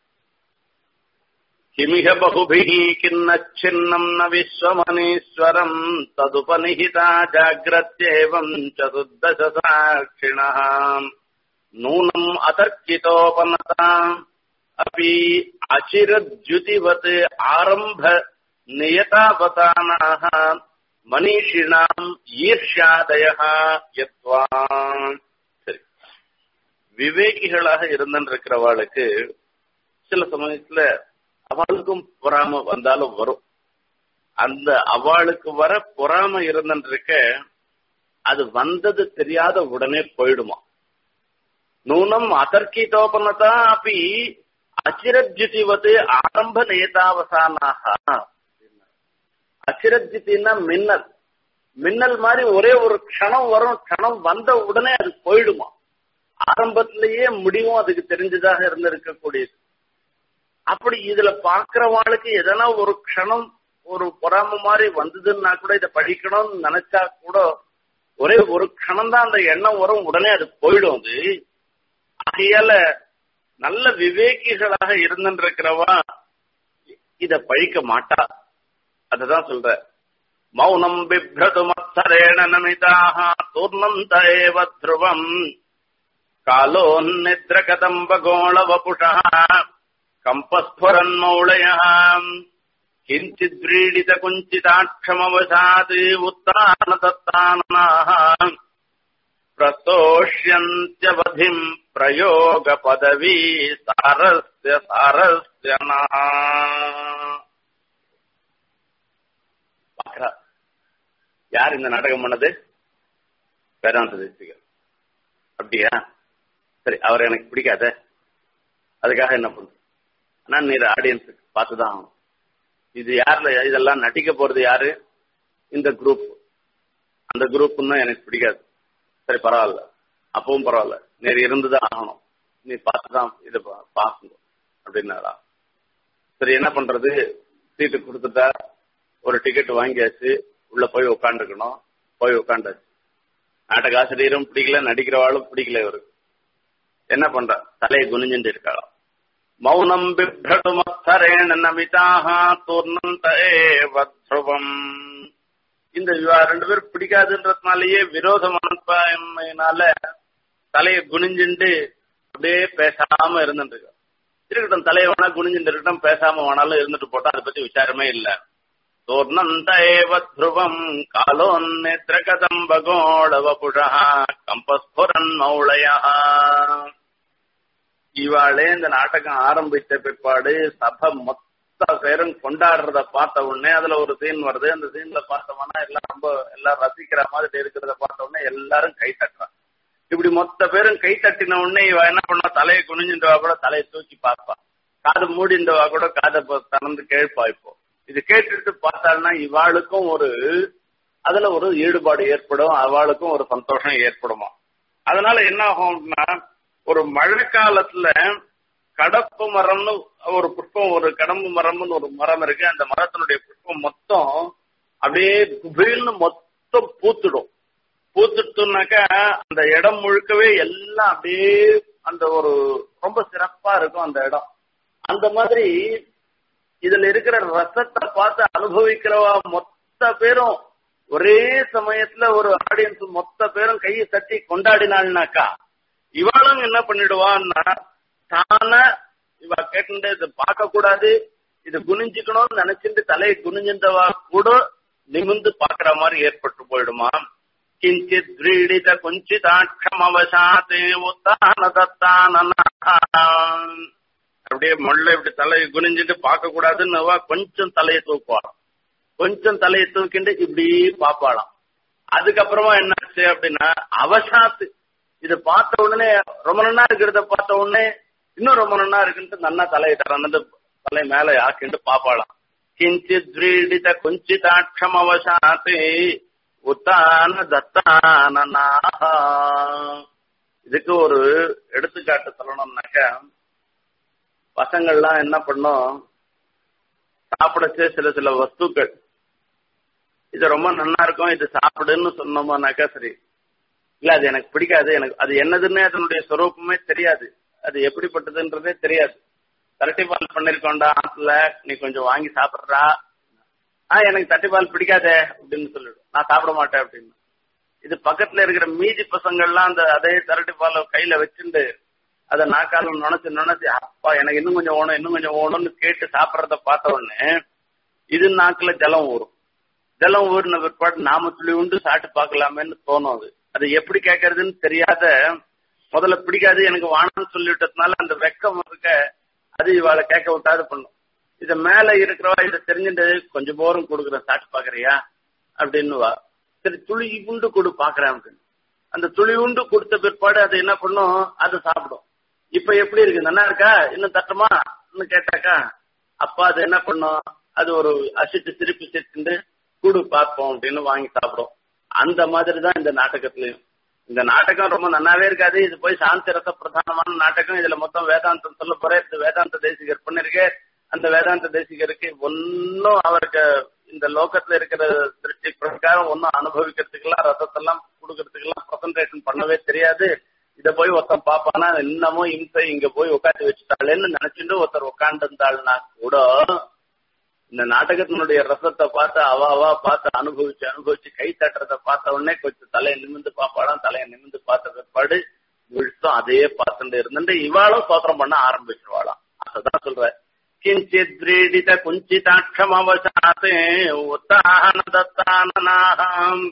கிமிக பகுபிः கிண்ணச்சின்னம் ந விஸ்வமனீஸ்வரம் ததுபனிஹிதா ஜாகிரத்யேவம் சதுர்தச சாட்சிணः நூனம் அதர்க்கிதோபனதா अपि अचिरद्युतिवत् आरम्भ नियतावतानाः மனிஷினாம் ஈர்ஷாதயா யத்வா சரி விவேகிகளாக இருந்திருக்கிறவாளுக்கு சில சமயத்துல அவளுக்கும் பொறாம வந்தாலும் வரும் அந்த அவளுக்கு வர பொறாம இருந்திருக்க அது வந்தது தெரியாத உடனே போயிடுமா நூனம் அதர்க்கிதோபனதா அப்படி அச்சிரத்யுதிவது ஆரம்ப நேதாவசானாக அச்சிரத்யுத்தின்னா மின்னல் மின்னல் மாதிரி ஒரே ஒரு க்ஷணம் வரும் க்ஷணம் வந்த உடனே அது போயிடுமா ஆரம்பத்திலேயே முடிவும் அதுக்கு தெரிஞ்சதாக இருந்திருக்கக்கூடியது அப்படி இதுல பாக்குறவாளுக்கு எதனா ஒரு க்ஷணம் ஒரு பொறாம மாதிரி வந்ததுன்னா கூட இதை படிக்கணும்னு நினைச்சா கூட ஒரே ஒரு க்ஷணம் தான் அந்த எண்ணம் வரும் உடனே அது போயிடும் அது ஆகையால நல்ல விவேகிகளாக இருந்திருக்கிறவா இத பழிக்க மாட்டா அதுதான் சொல்ற மௌனம் பிப்ரது மத்சரேண நமிதாக தூர்ணந்த ஏவ த்ருவம் காலோன்னித்ர கதம்ப கோள வபுஷா கம்பஸ்ஃபுரன்மௌளய கிஞ்சித்ரீடித குஞ்சிதாட்சமவசாத் உத்தான தத்தானாः பிரசோஷ்யந்தியவதிம் பிரயோக பதவி சாரஸ்ய சாரஸ்ய பாக்குறா யார் இந்த நாடகம் பண்ணது வேதாந்த தேசிகர் அப்படியா சரி அவர் எனக்கு பிடிக்காத அதுக்காக என்ன பண்ணு ஆனா நீ ஆடியன்ஸுக்கு பார்த்துதான் ஆகணும் இது யாருல இதெல்லாம் நடிக்க போறது யாரு இந்த குரூப் அந்த குரூப்னா எனக்கு பிடிக்காது சரி பரவாயில்ல அப்பவும் பரவாயில்ல நேர் இருந்துதான் ஆகணும் நீ பார்த்துதான் இதை பார்க்கணும் அப்படின்னாரா சரி என்ன பண்றது சீட்டு கொடுத்துட்டா ஒரு டிக்கெட் வாங்கியாச்சு உள்ள போய் உட்காந்துருக்கணும் போய் உட்காண்டாச்சு நாடக ஆசிரியரும் பிடிக்கல நடிக்கிறவாளும் பிடிக்கல இவருக்கு என்ன பண்ற தலையை குனிஞ்சுட்டு இருக்காளாம் மௌனம் பிப்ரடு மத்தரேண நமிதாக தூர்ணந்த ஏவத்ருவம் இந்த ரெண்டு பேரும் பிடிக்காதுன்றதுனாலயே விரோத மனப்பான்மையினால தலையை குனிஞ்சுண்டு அப்படியே பேசாம இருந்துட்டு இருக்கா இருக்கட்டும் தலையை வேணா குனிஞ்சுட்டு இருக்கட்டும் பேசாம வேணாலும் இருந்துட்டு போட்டா அதை பத்தி விசாரமே இல்ல தூர்ணந்த ஏவ த்ருவம் காலோன்னேத்திர கதம்பகோளவபுஷா கம்பஸ்புரன் மௌளயா இவாளே இந்த நாடகம் ஆரம்பித்த பிற்பாடு சபை மொத்த பேரும் கொண்டாடுறத பார்த்த உடனே அதுல ஒரு சீன் வருது அந்த சீன்ல பார்த்தோம்னா எல்லாம் ரொம்ப எல்லாம் ரசிக்கிற மாதிரி இருக்கிறத பார்த்த உடனே எல்லாரும் கை தட்டுறான் இப்படி மொத்த பேரும் கை தட்டின உடனே இவ என்ன பண்ணா தலையை குனிஞ்சுட்டவா கூட தலையை தூக்கி பார்ப்பா காது மூடிண்டவா கூட காதை திறந்து கேட்பா இப்போ இது கேட்டுட்டு பார்த்தாள்னா இவாளுக்கும் ஒரு அதுல ஒரு ஈடுபாடு ஏற்படும் அவளுக்கும் ஒரு சந்தோஷம் ஏற்படுமா அதனால என்ன ஆகும்னா ஒரு மழை காலத்துல கடப்பு மரம்னு ஒரு புஷ்பம் ஒரு கடம்பு மரம்னு ஒரு மரம் இருக்கு அந்த மரத்தினுடைய புஷ்பம் மொத்தம் அப்படியே குபீல்னு மொத்தம் பூத்துடும் பூத்துட்டுனாக்கா அந்த இடம் முழுக்கவே எல்லாம் அப்படியே அந்த ஒரு ரொம்ப சிறப்பா இருக்கும் அந்த இடம் அந்த மாதிரி இதுல இருக்கிற ரசத்தை பார்த்து அனுபவிக்கிறவா மொத்த பேரும் ஒரே சமயத்துல ஒரு ஆடியன்ஸ் மொத்த பேரும் கையை தட்டி கொண்டாடினாள்னாக்கா இவாளும் என்ன பண்ணிடுவான்னா தான இவ கேட்டு இது பார்க்க கூடாது இது குனிஞ்சுக்கணும்னு நினைச்சிட்டு தலையை குனிஞ்சின்றவா கூட நிமிந்து பாக்குற மாதிரி ஏற்பட்டு போயிடுமா கிஞ்சித் கிரீடித குஞ்சிதாட்சம் அவசாத்து உத்தான தத்தான அப்படியே மொள்ள இப்படி தலையை குனிஞ்சிட்டு பார்க்க கூடாதுன்னு கொஞ்சம் தலையை தூக்குவாளாம் கொஞ்சம் தலையை தூக்கிட்டு இப்படி பாப்பாளாம் அதுக்கப்புறமா என்னாச்சு அப்படின்னா அவசாத்து இத பார்த்த உடனே ரொம்ப நன்னா இருக்கிறத பார்த்த உடனே இன்னும் ரொம்ப நன்னா இருக்குன்ட்டு நன்னா தலையை திறந்து தலை மேல ஆக்கிட்டு பாப்பாளாம் கிஞ்சித் கிரீடித குஞ்சிதாட்சம் அவசாத்து உத்தான தத்தான இதுக்கு ஒரு எடுத்துக்காட்டு சொல்லணும்னாக்கா பசங்கள்லாம் என்ன பண்ணும் சாப்பிடச்சே சில சில வஸ்துக்கள் இது ரொம்ப நல்லா இருக்கும் இது சாப்பிடுன்னு சொன்னோம்னாக்கா சரி இல்ல அது எனக்கு பிடிக்காது எனக்கு அது என்னதுன்னு அதனுடைய சொரூபமே தெரியாது அது எப்படிப்பட்டதுன்றதே தெரியாது தரட்டிபால் பண்ணிருக்கோண்டா ஆத்துல நீ கொஞ்சம் வாங்கி சாப்பிடுறா ஆ எனக்கு தட்டிபால் பிடிக்காதே அப்படின்னு சொல்லிடும் நான் சாப்பிட மாட்டேன் அப்படின்னு இது பக்கத்துல இருக்கிற மீதி பசங்கள்லாம் அந்த அதே தரட்டிபால கையில வச்சுட்டு அதை நாக்கால நுணைச்சு நுணைச்சு அப்பா எனக்கு இன்னும் கொஞ்சம் ஓணும் இன்னும் கொஞ்சம் ஓணும்னு கேட்டு சாப்பிடறத பார்த்த உடனே இது நாக்குல ஜலம் ஊறும் ஜலம் ஊறின பிற்பாடு நாம துளி உண்டு சாப்பிட்டு பார்க்கலாமேன்னு தோணும் அது அது எப்படி கேட்கறதுன்னு தெரியாத முதல்ல பிடிக்காது எனக்கு வானம்னு சொல்லிவிட்டதுனால அந்த வெக்கம் இருக்க அது இவாளை கேட்க விட்டாது பண்ணும் இத மேல இருக்கிறவா இதை தெரிஞ்சுட்டு கொஞ்சம் போரும் கொடுக்குறேன் சாப்பிட்டு பாக்குறியா அப்படின்னுவா சரி துளி உண்டு கொடு பாக்குறேன் அப்படின்னு அந்த துளி உண்டு கொடுத்த பிற்பாடு அது என்ன பண்ணும் அது சாப்பிடும் இப்ப எப்படி இருக்கு நல்லா இருக்கா இன்னும் தட்டமா கேட்டாக்கா அப்பா அது என்ன பண்ணும் அது ஒரு அசிட்டு திருப்பி சேர்த்துட்டு கூடு பார்ப்போம் அப்படின்னு வாங்கி சாப்பிடும் அந்த மாதிரி தான் இந்த நாடகத்திலையும் இந்த நாடகம் ரொம்ப நல்லாவே இருக்காது இது போய் சாந்தி ரச பிரதானமான நாடகம் இதுல மொத்தம் வேதாந்தம் சொல்ல போறேன் இது வேதாந்த தேசிகர் பண்ணிருக்கே அந்த வேதாந்த தேசிகருக்கு ஒன்னும் அவருக்கு இந்த லோகத்துல இருக்கிற திருஷ்டி பிரகாரம் ஒன்னும் அனுபவிக்கிறதுக்கெல்லாம் ரசத்தெல்லாம் கொடுக்கறதுக்கெல்லாம் பிரசன்டேஷன் பண்ணவே தெரியாது இத போய் ஒருத்தன் பாப்பானா இன்னமும் இம்சை இங்க போய் உட்காந்து வச்சுட்டாளேன்னு நினைச்சுட்டு ஒருத்தர் உட்காந்து இருந்தாள்னா கூட இந்த நாடகத்தினுடைய ரசத்தை பார்த்து அவ அவா பார்த்து அனுபவிச்சு அனுபவிச்சு கை தட்டுறத பார்த்த உடனே கொஞ்சம் தலையை நிமிந்து பாப்பாளாம் தலையை நிமிந்து பார்த்த பிற்பாடு முழுசும் அதையே பார்த்துட்டு இருந்துட்டு இவாளும் சோத்திரம் பண்ண ஆரம்பிச்சிருவாளாம் அதுதான் சொல்ற கிஞ்சித் கிரீடித குஞ்சிதாட்சம் அவசாத்தே உத்தான தத்தானநாகம்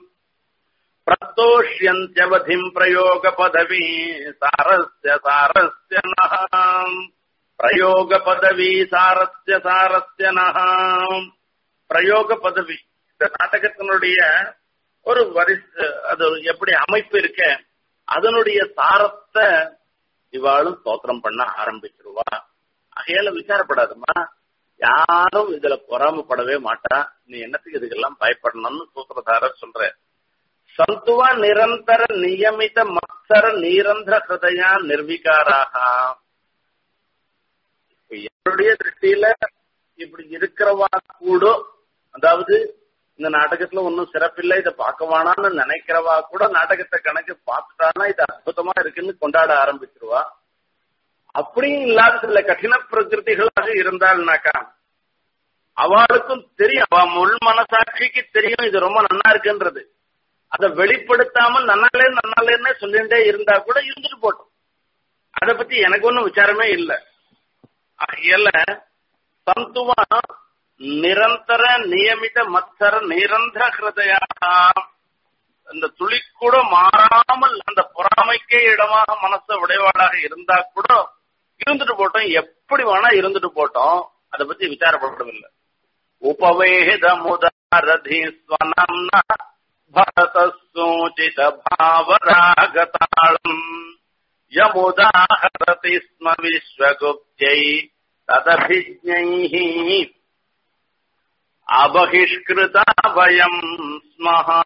பிரத்தோஷ்யந்தியவதிம் பிரயோக பதவி சாரஸ்ய சாரஸ்ய நகாம் பிரயோக பதவி சாரஸ்ய சாரஸ்ய நகாம் பிரயோக பதவி இந்த நாடகத்தினுடைய ஒரு வரிசை அது எப்படி அமைப்பு இருக்க அதனுடைய சாரத்தை இவாளும் ஸ்தோத்திரம் பண்ண ஆரம்பிச்சிருவா அகையால விசாரப்படாதுமா யாரும் இதுல பொறாமப்படவே மாட்டா நீ என்னத்துக்கு இதுக்கெல்லாம் பயப்படணும்னு சூத்திரதாரர் சொல்ற சந்துவா நிரந்தர நியமித மத்சர நீரந்திர ஹிருதயா நிர்விகாராக என்னுடைய திருஷ்டியில இப்படி இருக்கிறவா கூட அதாவது இந்த நாடகத்துல ஒன்னும் சிறப்பில்லை இதை பார்க்க வேணாம்னு நினைக்கிறவா கூட நாடகத்தை கணக்கு பார்த்துட்டானா இது அற்புதமா இருக்குன்னு கொண்டாட ஆரம்பிச்சிருவா அப்படியும் இல்லாத சில கடின பிரகிருதிகளாக இருந்தாள்னாக்கா அவளுக்கும் தெரியும் அவ முள் மனசாட்சிக்கு தெரியும் இது ரொம்ப நல்லா இருக்குன்றது அதை வெளிப்படுத்தாமல் நன்னாலே நன்னாலேன்னு சொல்லிட்டே இருந்தா கூட இருந்துட்டு போட்டோம் அதை பத்தி எனக்கு ஒன்றும் விசாரமே இல்லை ஆகையால சந்துவா நிரந்தர நியமித மத்சர நிரந்தர ஹிருதயா அந்த துளி கூட மாறாமல் அந்த பொறாமைக்கே இடமாக மனசு உடையவாளாக இருந்தா கூட இருந்துட்டு போட்டோம் எப்படி வேணா இருந்துட்டு போட்டோம் அதை பத்தி விசாரப்படவில்லை உபவேத முதாரதி ஸ்வனம்னா பரத சூச்சித பாவராகதாளம் யமுதாஹரதி ஸ்ம விஸ்வகுப்தை ததபிஜ்ஞைः அபகிஷ்கிருதா வயம் ஸ்மஹா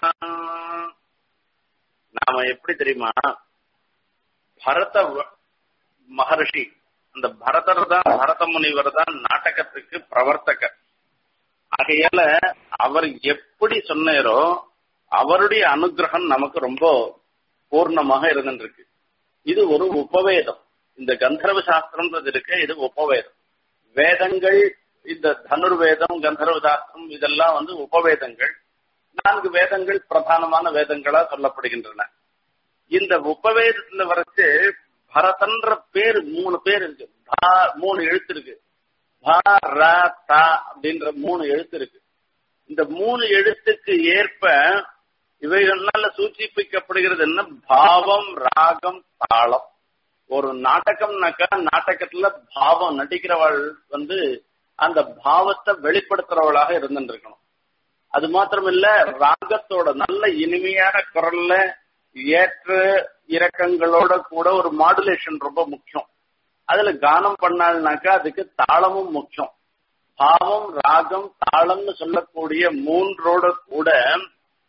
நாம எப்படி தெரியுமா பரத மகர்ஷி அந்த பரதர் தான் பரத முனிவர் தான் நாடகத்துக்கு பிரவர்த்தகர் ஆகையால அவர் எப்படி சொன்னாரோ அவருடைய அனுகிரகம் நமக்கு ரொம்ப பூர்ணமாக இருந்துருக்கு இது ஒரு உபவேதம் இந்த கந்தர்வ சாஸ்திரம்ன்றது இருக்கு இது உபவேதம் வேதங்கள் இந்த தனுர்வேதம் கந்தர்வ சாஸ்திரம் இதெல்லாம் வந்து உபவேதங்கள் நான்கு வேதங்கள் பிரதானமான வேதங்களா சொல்லப்படுகின்றன இந்த உபவேதத்துல வரைச்சு பரதன்ற பேர் மூணு பேர் இருக்கு மூணு எழுத்து இருக்கு ப ர த அப்படின்ற மூணு எழுத்து இருக்கு இந்த மூணு எழுத்துக்கு ஏற்ப இவைகள்னால சூச்சிப்பிக்கப்படுகிறது என்ன பாவம் ராகம் தாளம் ஒரு நாடகம்னாக்கா நாடகத்துல பாவம் நடிக்கிறவள் வந்து அந்த பாவத்தை வெளிப்படுத்துறவளாக இருந்துருக்கணும் அது மாத்திரம் இல்ல ராகத்தோட நல்ல இனிமையான குரல்ல ஏற்ற இறக்கங்களோட கூட ஒரு மாடுலேஷன் ரொம்ப முக்கியம் அதுல கானம் பண்ணாள்னாக்கா அதுக்கு தாளமும் முக்கியம் பாவம் ராகம் தாளம்னு சொல்லக்கூடிய மூன்றோட கூட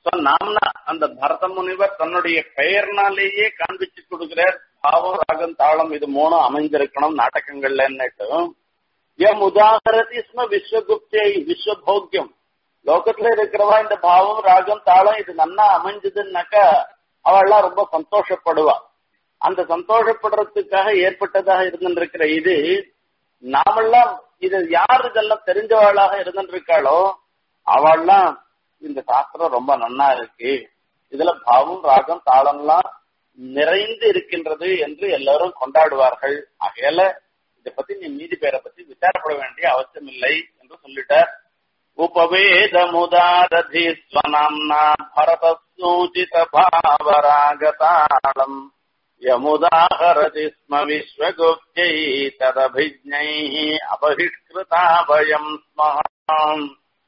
நாம்னா அந்த பரத முனிவர் தன்னுடைய பெயர்னாலேயே காண்பிச்சு கொடுக்கிறார் பாவம் ராகம் தாளம் இது மூணும் அமைந்திருக்கணும் நாடகங்கள்லன்னுட்டு எம் உதாகரதி ஸ்ம விஸ்வகுப்தியை விஸ்வபோக்கியம் லோகத்துல இருக்கிறவா இந்த பாவம் ராகம் தாளம் இது நன்னா அமைஞ்சதுன்னாக்கா அவள்லாம் ரொம்ப சந்தோஷப்படுவா அந்த சந்தோஷப்படுறதுக்காக ஏற்பட்டதாக இருந்திருக்கிற இது நாமெல்லாம் இது யார் இதெல்லாம் தெரிஞ்சவாளாக இருந்திருக்காளோ அவள்லாம் இந்த சாஸ்திரம் ரொம்ப நன்னா இருக்கு இதுல பாவம் ராகம் தாளம்லாம் நிறைந்து இருக்கின்றது என்று எல்லாரும் கொண்டாடுவார்கள் ஆகையால இதை பத்தி நீ மீதி பேரை பத்தி விசாரப்பட வேண்டிய அவசியம் இல்லை என்று சொல்லிட்டார் உபவேதமுதாரதி ஸ்வநாம்னா பரத சூச்சித பாவராகதாளம் யமுதாஹரதி ஸ்ம விஸ்வகுப்தை ததபிஜ்ஞை அபகிஷ்கிருதா பயம் ஸ்மஹாம்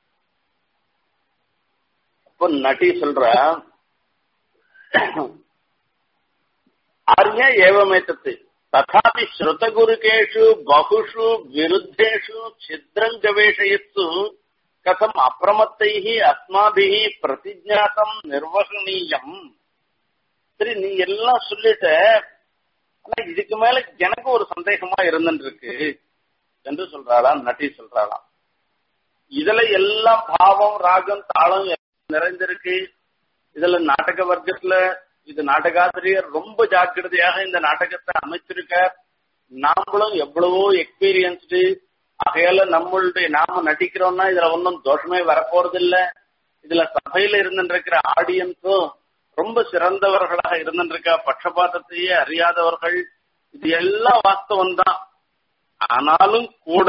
இப்போ நட்டி சொல்ற ஆர்ய ஏவமேத்தத்து ததாபி ஸ்ருதகுருகேஷு பகுஷு விருத்தேஷு சித்ரம் கவேஷயத்து கதம் அப்பிரமத்தைஹி அஸ்மாபிஹி பிரதிஜாத்தம் நிர்வகணீயம் சரி நீ எல்லாம் சொல்லிட்ட ஆனா இதுக்கு மேல எனக்கு ஒரு சந்தேகமா இருந்துருக்கு என்று சொல்றாளாம் நட்டி சொல்றாளாம் இதுல எல்லாம் பாவம் ராகம் தாளம் நிறைந்திருக்கு இதுல நாடக வர்க்கத்துல இது நாடகாசிரியர் ரொம்ப ஜாக்கிரதையாக இந்த நாடகத்தை அமைச்சிருக்கார் நாமளும் எவ்வளவோ எக்ஸ்பீரியன்ஸ்டு ஆகையால நம்மளுடைய நாம நடிக்கிறோம்னா இதுல ஒன்றும் தோஷமே வரப்போறது இல்ல இதுல சபையில இருந்துருக்கிற ஆடியன்ஸும் ரொம்ப சிறந்தவர்களாக இருந்துருக்கா பட்சபாதத்தையே அறியாதவர்கள் இது எல்லாம் வாஸ்தவம் தான் ஆனாலும் கூட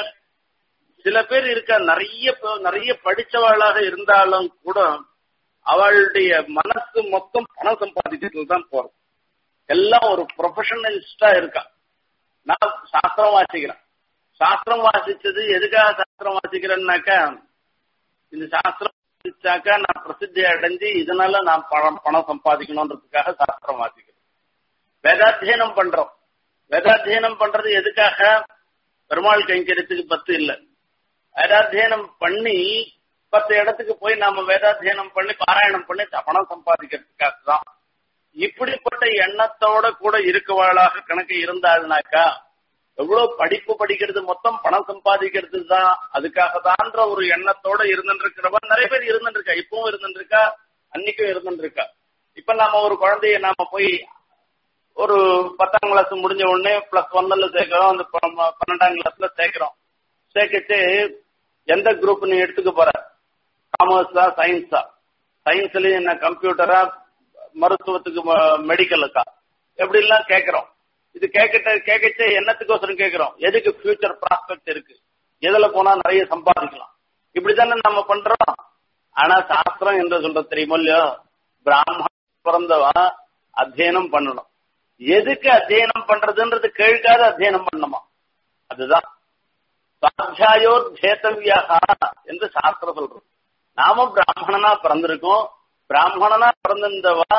சில பேர் இருக்கா நிறைய நிறைய படிச்சவளாக இருந்தாலும் கூட அவளுடைய மனசு மொத்தம் பணம் சம்பாதிக்கிறதுல தான் போறோம் எல்லாம் ஒரு ப்ரொஃபஷனலிஸ்டா இருக்கா நான் சாஸ்திரம் வாசிக்கிறேன் சாஸ்திரம் வாசிச்சது எதுக்காக சாஸ்திரம் வாசிக்கிறேன்னாக்கா இந்த சாஸ்திரம் வாசிச்சாக்கா நான் பிரசித்தி அடைஞ்சு இதனால நான் பணம் பணம் சம்பாதிக்கணும்ன்றதுக்காக சாஸ்திரம் வாசிக்கிறேன் வேதாத்தியனம் பண்றோம் வேதாத்தியனம் பண்றது எதுக்காக பெருமாள் கைங்கரியத்துக்கு பத்து இல்லை வேதாத்தியனம் பண்ணி பத்து இடத்துக்கு போய் நாம வேதாத்தியனம் பண்ணி பாராயணம் பண்ணி பணம் சம்பாதிக்கிறதுக்காக தான் இப்படிப்பட்ட எண்ணத்தோட கூட இருக்கவாளாக கணக்கு இருந்தாள்னாக்கா எவ்வளவு படிப்பு படிக்கிறது மொத்தம் பணம் சம்பாதிக்கிறது தான் அதுக்காக தான்ற ஒரு எண்ணத்தோட இருந்துருக்கிறவன் நிறைய பேர் இருந்துருக்கா இப்பவும் இருந்துருக்கா அன்னைக்கும் இருந்துருக்கா இப்ப நாம ஒரு குழந்தைய நாம போய் ஒரு பத்தாம் கிளாஸ் முடிஞ்ச உடனே பிளஸ் ஒன்னுல சேர்க்கிறோம் அந்த பன்னெண்டாம் கிளாஸ்ல சேர்க்கிறோம் சேர்க்கிட்டு எந்த குரூப் நீ எடுத்துக்க போற காமர்ஸா சயின்ஸா சயின்ஸ்லயும் என்ன கம்ப்யூட்டரா மருத்துவத்துக்கு மெடிக்கலுக்கா எப்படி எல்லாம் கேட்கிறோம் இது கேட்கிட்ட கேட்கச்சே என்னத்துக்கோசரம் கேட்கிறோம் எதுக்கு ஃபியூச்சர் ப்ராஸ்பெக்ட் இருக்கு எதுல போனா நிறைய சம்பாதிக்கலாம் இப்படித்தானே நம்ம பண்றோம் ஆனா சாஸ்திரம் என்று சொல்ற தெரியுமோ இல்லையோ பிராமண பிறந்தவா அத்தியனம் பண்ணணும் எதுக்கு அத்தியனம் பண்றதுன்றது கேட்காத அத்தியனம் பண்ணணுமா அதுதான் சாத்தியாயோ தேத்தவியா என்று சாஸ்திரம் சொல்றோம் நாம பிராமணனா பிறந்திருக்கோம் பிராமணனா பிறந்திருந்தவா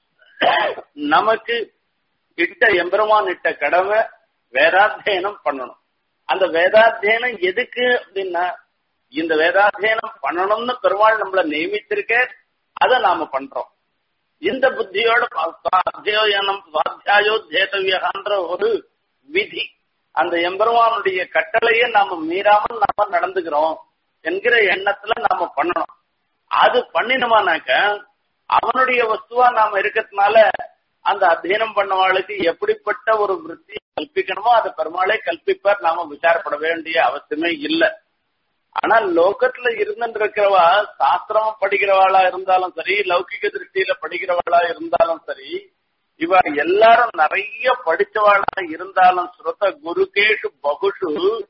நமக்கு இட்ட எம்பெருமான் இட்ட கடமை வேதாத்தியனம் பண்ணணும் அந்த வேதாத்தியனம் எதுக்கு அப்படின்னா இந்த வேதாத்தியனம் பண்ணணும்னு பெருமாள் நம்மள நியமிச்சிருக்க அதை நாம பண்றோம் இந்த புத்தியோட அத்தியாயனம் சுவாத்தியாயோத்தேதவியகான்ற ஒரு விதி அந்த எம்பெருமானுடைய கட்டளையே நாம மீறாமல் நாம நடந்துக்கிறோம் என்கிற எண்ணத்துல நாம பண்ணணும் அது பண்ணினோமானாக்க அவனுடைய வஸ்துவா நாம இருக்கிறதுனால அந்த அத்தியனம் பண்ணவாளுக்கு எப்படிப்பட்ட ஒரு விற்பி கல்பிக்கணுமோ அதை பெருமாளே கல்பிப்பார் நாம விசாரப்பட வேண்டிய அவசியமே இல்லை ஆனா லோகத்துல இருந்துட்டு இருக்கிறவா சாஸ்திரம் படிக்கிறவாளா இருந்தாலும் சரி லௌகிக திருஷ்டியில படிக்கிறவாளா இருந்தாலும் சரி இவ எல்லாரும் நிறைய படிச்சவாளாக இருந்தாலும் ஸ்ருத குருகேஷு பகுஷு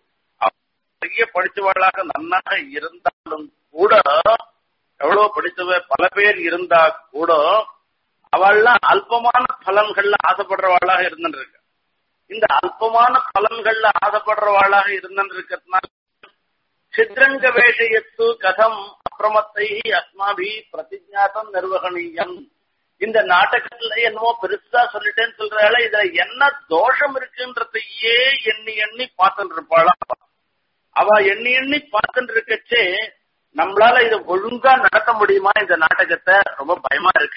நிறைய படிச்சவாளாக நன்னாக இருந்தாலும் கூட எவ்வளவு படிச்சவ பல பேர் இருந்தா கூட அவள்லாம் அல்பமான பலன்கள்ல ஆசைப்படுறவாளாக இருந்துட்டு இருக்க இந்த அல்பமான பலன்கள்ல ஆசைப்படுறவாளாக இருந்துட்டு இருக்கிறதுனால சித்ரங்க வேஷயத்து கதம் அப்பிரமத்தை அஸ்மாபி பிரதிஜாத்தம் நிர்வகணீயம் இந்த நாடகத்துல என்னமோ பெருசா சொல்லிட்டேன்னு சொல்றால இதுல என்ன தோஷம் இருக்குன்றதையே எண்ணி எண்ணி பார்த்துட்டு இருப்பாளா அவ எண்ணி எண்ணி பார்த்துட்டு இருக்கச்சே நம்மளால இதை ஒழுங்கா நடத்த முடியுமா இந்த நாடகத்தை ரொம்ப பயமா இருக்க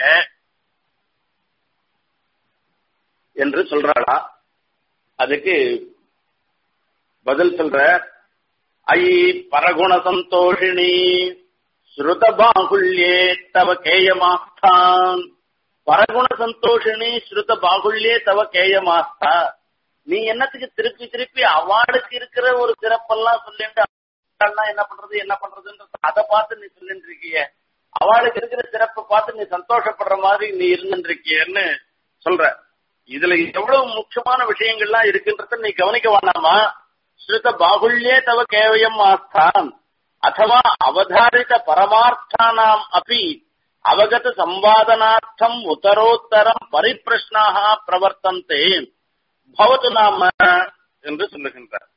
என்று சொல்றாளா அதுக்கு பதில் சொல்ற ஐ பரகுண சந்தோஷினி ஸ்ருத பாகுல்யே தவ கேயமாஸ்தான் பரகுண சந்தோஷினி ஸ்ருத பாகுல்யே தவ கேயமாஸ்தா நீ என்னத்துக்கு திருப்பி திருப்பி அவார்டுக்கு இருக்கிற ஒரு சிறப்பெல்லாம் சொல்லிட்டு என்ன பண்றது என்ன பண்றதுன்ற அதை பார்த்து நீ சொல்லிட்டு இருக்கிய அவளுக்கு இருக்கிற சிறப்பை பார்த்து நீ சந்தோஷப்படுற மாதிரி நீ இருந்துட்டு இருக்கியன்னு சொல்ற இதுல எவ்வளவு முக்கியமான விஷயங்கள்லாம் இருக்குன்றத நீ கவனிக்க வேண்டாமா ஸ்ருத பாகுல்யே தவ கேவயம் ஆஸ்தான் அத்தவா அவதாரித பரமார்த்தானாம் அப்படி அவகத சம்பாதனார்த்தம் உத்தரோத்தரம் பரிப்பிரஷ்னாக பிரவர்த்தந்தே பவத்து நாம என்று சொல்லுகின்றார்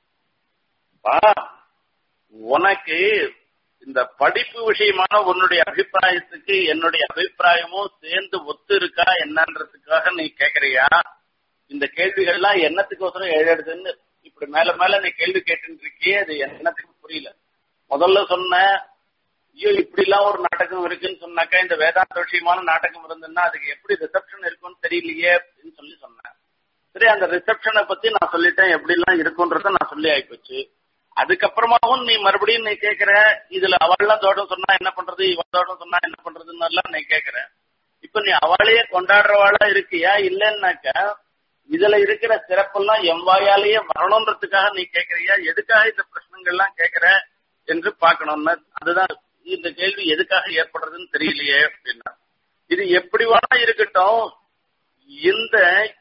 உனக்கு இந்த படிப்பு விஷயமான உன்னுடைய அபிப்பிராயத்துக்கு என்னுடைய அபிப்பிராயமும் சேர்ந்து ஒத்து இருக்கா என்னன்றதுக்காக நீ கேக்குறியா இந்த கேள்விகள்லாம் என்னத்துக்கோசரம் எழுதுன்னு இப்படி மேல மேல நீ கேள்வி கேட்டு இருக்கியே அது என்னத்துக்கு புரியல முதல்ல சொன்ன ஐயோ இப்படி எல்லாம் ஒரு நாடகம் இருக்குன்னு சொன்னாக்கா இந்த வேதாந்த விஷயமான நாடகம் இருந்ததுன்னா அதுக்கு எப்படி ரிசப்ஷன் இருக்கும்னு தெரியலையே அப்படின்னு சொல்லி சொன்னேன் சரி அந்த ரிசப்ஷனை பத்தி நான் சொல்லிட்டேன் எப்படி எல்லாம் இருக்குன்றத நான் சொல்லி ஆயிப்போச்சு அதுக்கப்புறமாவும் நீ மறுபடியும் நீ கேக்குற இதுல அவள்லாம் தோட்டம் சொன்னா என்ன பண்றது இவன் தோட்டம் சொன்னா என்ன பண்றதுன்னு எல்லாம் நீ கேக்குற இப்ப நீ அவளையே கொண்டாடுறவாளா இருக்கியா இல்லைன்னாக்கா இதுல இருக்கிற சிறப்பெல்லாம் என் வாயாலேயே வரணுன்றதுக்காக நீ கேக்குறியா எதுக்காக இந்த பிரச்சனைகள்லாம் கேக்குற என்று பார்க்கணும்னா அதுதான் இந்த கேள்வி எதுக்காக ஏற்படுறதுன்னு தெரியலையே அப்படின்னா இது எப்படி வேணா இருக்கட்டும் இந்த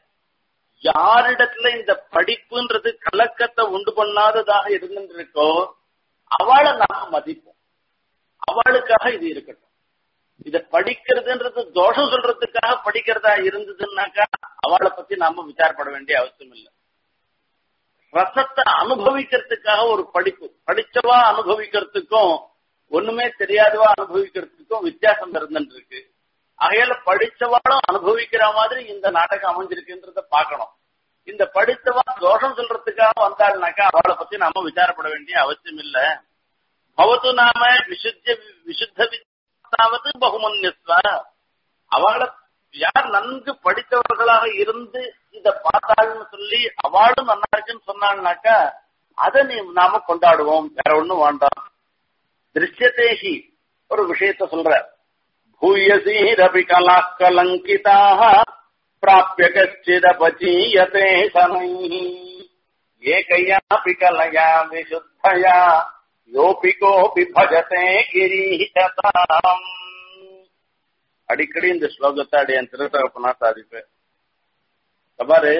யாரிடத்துல இந்த படிப்புன்றது கலக்கத்தை உண்டு பண்ணாததாக இருந்துருக்கோ அவளை நாம மதிப்போம் அவளுக்காக இது இருக்கட்டும் இத படிக்கிறதுன்றது தோஷம் சொல்றதுக்காக படிக்கிறதா இருந்ததுன்னாக்கா அவளை பத்தி நாம விசாரப்பட வேண்டிய அவசியம் இல்லை ரசத்தை அனுபவிக்கிறதுக்காக ஒரு படிப்பு படிச்சவா அனுபவிக்கிறதுக்கும் ஒண்ணுமே தெரியாதவா அனுபவிக்கிறதுக்கும் வித்தியாசம் இருந்துருக்கு ஆகையால படிச்சவாளும் அனுபவிக்கிற மாதிரி இந்த நாடகம் அமைஞ்சிருக்குன்றத பார்க்கணும் இந்த படித்தவா தோஷம் சொல்றதுக்காக வந்தாள்னாக்கா அவளை பத்தி நாம விசாரப்பட வேண்டிய அவசியம் இல்ல பவத்து நாம விசுத்த விசுத்த வித்தாவது பகுமன்யஸ்வ அவளை யார் நன்கு படித்தவர்களாக இருந்து இத பார்த்தாள்னு சொல்லி அவளும் நல்லா இருக்குன்னு சொன்னாள்னாக்கா அதை நீ நாம கொண்டாடுவோம் வேற ஒண்ணும் வேண்டாம் திருஷ்யத்தேகி ஒரு விஷயத்த சொல்ற भूयसीरपि कलाः कलङ्किताः प्राप्य कश्चिदपचीयते शनैः एकयापि कलया विशुद्धया योऽपि कोऽपि भजते गिरीशताम् அடிக்கடி இந்த ஸ்லோகத்தை அடைய திருத்தகப்பனா சாதிப்பேன் பாரு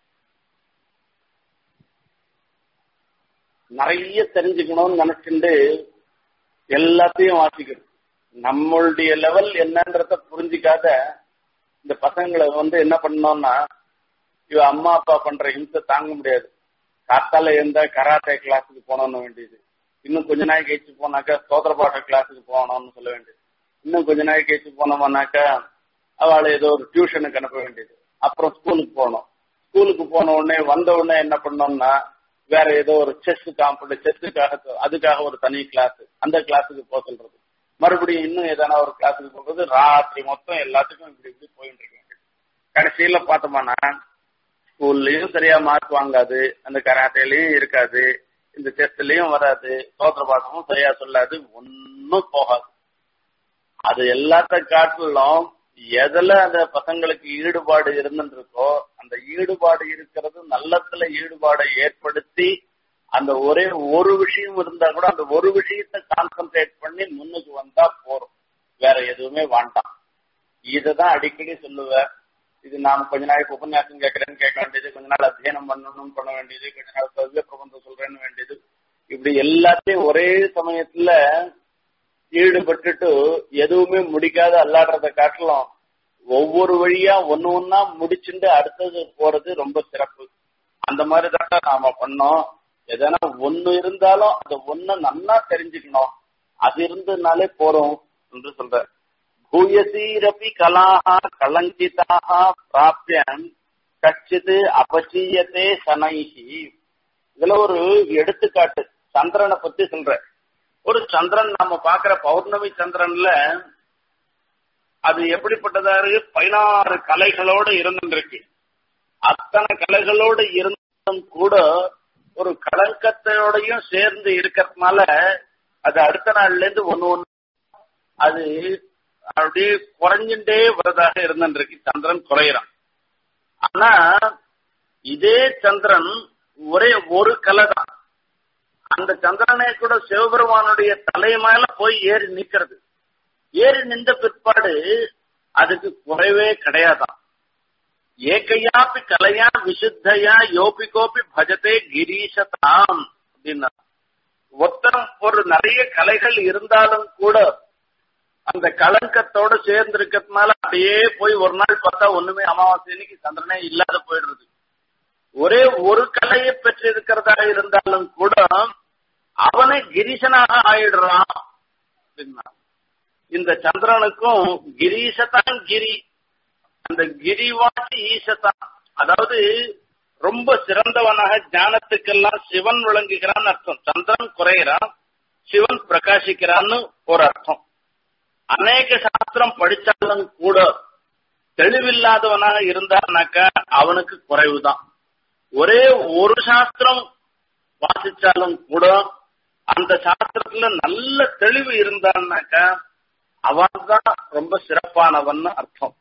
நிறைய தெரிஞ்சுக்கணும்னு நினைச்சுட்டு எல்லாத்தையும் வாசிக்கணும் நம்மளுடைய லெவல் என்னன்றத புரிஞ்சிக்காத இந்த பசங்களை வந்து என்ன பண்ணோம்னா இவ அம்மா அப்பா பண்ற ஹிம்சை தாங்க முடியாது காத்தால இருந்தா கராத்தே கிளாஸுக்கு போனோம்னு வேண்டியது இன்னும் கொஞ்ச நாள் கழிச்சு போனாக்கா சோதர பாட்ட கிளாஸுக்கு போகணும்னு சொல்ல வேண்டியது இன்னும் கொஞ்ச நாள் கழிச்சு போனோம்னாக்கா அவளை ஏதோ ஒரு டியூஷனுக்கு அனுப்ப வேண்டியது அப்புறம் ஸ்கூலுக்கு போனோம் ஸ்கூலுக்கு போன உடனே வந்த உடனே என்ன பண்ணோம்னா வேற ஏதோ ஒரு செஸ் காம்படி செஸ்ஸுக்காக அதுக்காக ஒரு தனி கிளாஸ் அந்த கிளாஸுக்கு போக சொல்றது மறுபடியும் இன்னும் எதனா ஒரு கிளாஸுக்கு போகிறது ராத்திரி மொத்தம் எல்லாத்துக்கும் இப்படி இப்படி போயிட்டு இருக்கு கடைசியில பார்த்தோம்னா ஸ்கூல்லயும் சரியா மார்க் வாங்காது அந்த கராத்தேலயும் இருக்காது இந்த செஸ்லயும் வராது சோத்திர பாடமும் சரியா சொல்லாது ஒன்னும் போகாது அது எல்லாத்த காட்டிலும் எதுல அந்த பசங்களுக்கு ஈடுபாடு இருந்துருக்கோ அந்த ஈடுபாடு இருக்கிறது நல்லத்துல ஈடுபாடை ஏற்படுத்தி அந்த ஒரே ஒரு விஷயம் இருந்தா கூட அந்த ஒரு விஷயத்த கான்சென்ட்ரேட் பண்ணி முன்னுக்கு வந்தா போறோம் வேற எதுவுமே வேண்டாம் இததான் அடிக்கடி சொல்லுவேன் இது நாம கொஞ்ச நாளைக்கு உபன்யாசம் கேட்கறேன்னு கேட்க வேண்டியது கொஞ்ச நாள் அத்தியனம் பண்ணணும்னு பண்ண வேண்டியது கொஞ்ச நாள் கவிய பிரபந்தம் சொல்றேன்னு வேண்டியது இப்படி எல்லாத்தையும் ஒரே சமயத்துல ஈடுபட்டுட்டு எதுவுமே முடிக்காத அல்லாடுறத காட்டலாம் ஒவ்வொரு வழியா ஒன்னு ஒன்னா முடிச்சுட்டு அடுத்தது போறது ரொம்ப சிறப்பு அந்த மாதிரி தான் நாம பண்ணோம் எதனா ஒண்ணு இருந்தாலும் அந்த ஒண்ணு நன்னா தெரிஞ்சுக்கணும் அது இருந்ததுனாலே போறோம் என்று சொல்ற பூயசீரப்பி கலாஹா கலங்கிதாக பிராப்தியம் கச்சிது அபசீயத்தே சனைஹி இதுல ஒரு எடுத்துக்காட்டு சந்திரனை பத்தி சொல்ற ஒரு சந்திரன் நம்ம பாக்குற பௌர்ணமி சந்திரன்ல அது எப்படிப்பட்டதா இருக்கு பதினாறு கலைகளோட இருந்துருக்கு அத்தனை கலைகளோடு இருந்தும் கூட ஒரு கலங்கத்தையோடையும் சேர்ந்து இருக்கிறதுனால அது அடுத்த நாள்ல இருந்து ஒண்ணு ஒண்ணு அது அப்படியே குறைஞ்சுட்டே வரதாக இருந்துருக்கு சந்திரன் குறையிறான் ஆனா இதே சந்திரன் ஒரே ஒரு கலை தான் அந்த சந்திரனே கூட சிவபெருமானுடைய தலை மேல போய் ஏறி நிக்கிறது ஏறி நின்ற பிற்பாடு அதுக்கு குறைவே கிடையாதான் ஏகையாப்பி கலையா விசுத்தையா யோபி கோபி பஜதே கிரீஷதாம் அப்படின்னா ஒத்தரம் ஒரு நிறைய கலைகள் இருந்தாலும் கூட அந்த கலங்கத்தோட சேர்ந்து இருக்கிறதுனால அப்படியே போய் ஒரு நாள் பார்த்தா ஒண்ணுமே அமாவாசை அன்னைக்கு சந்திரனே இல்லாத போயிடுறது ஒரே ஒரு கலையை பெற்றிருக்கிறதா இருந்தாலும் கூட அவனே கிரீஷனாக ஆயிடுறான் அப்படின்னா இந்த சந்திரனுக்கும் கிரீஷதான் கிரி அந்த கிரிவாசி ஈசதான் அதாவது ரொம்ப சிறந்தவனாக ஞானத்துக்கெல்லாம் சிவன் விளங்குகிறான்னு அர்த்தம் சந்திரன் குறைகிறான் சிவன் பிரகாசிக்கிறான்னு ஒரு அர்த்தம் அநேக சாஸ்திரம் படிச்சாலும் கூட தெளிவில்லாதவனாக இருந்தான்னாக்கா அவனுக்கு குறைவுதான் ஒரே ஒரு சாஸ்திரம் வாசிச்சாலும் கூட அந்த சாஸ்திரத்துல நல்ல தெளிவு இருந்தான்னாக்கா அவன் தான் ரொம்ப சிறப்பானவன் அர்த்தம்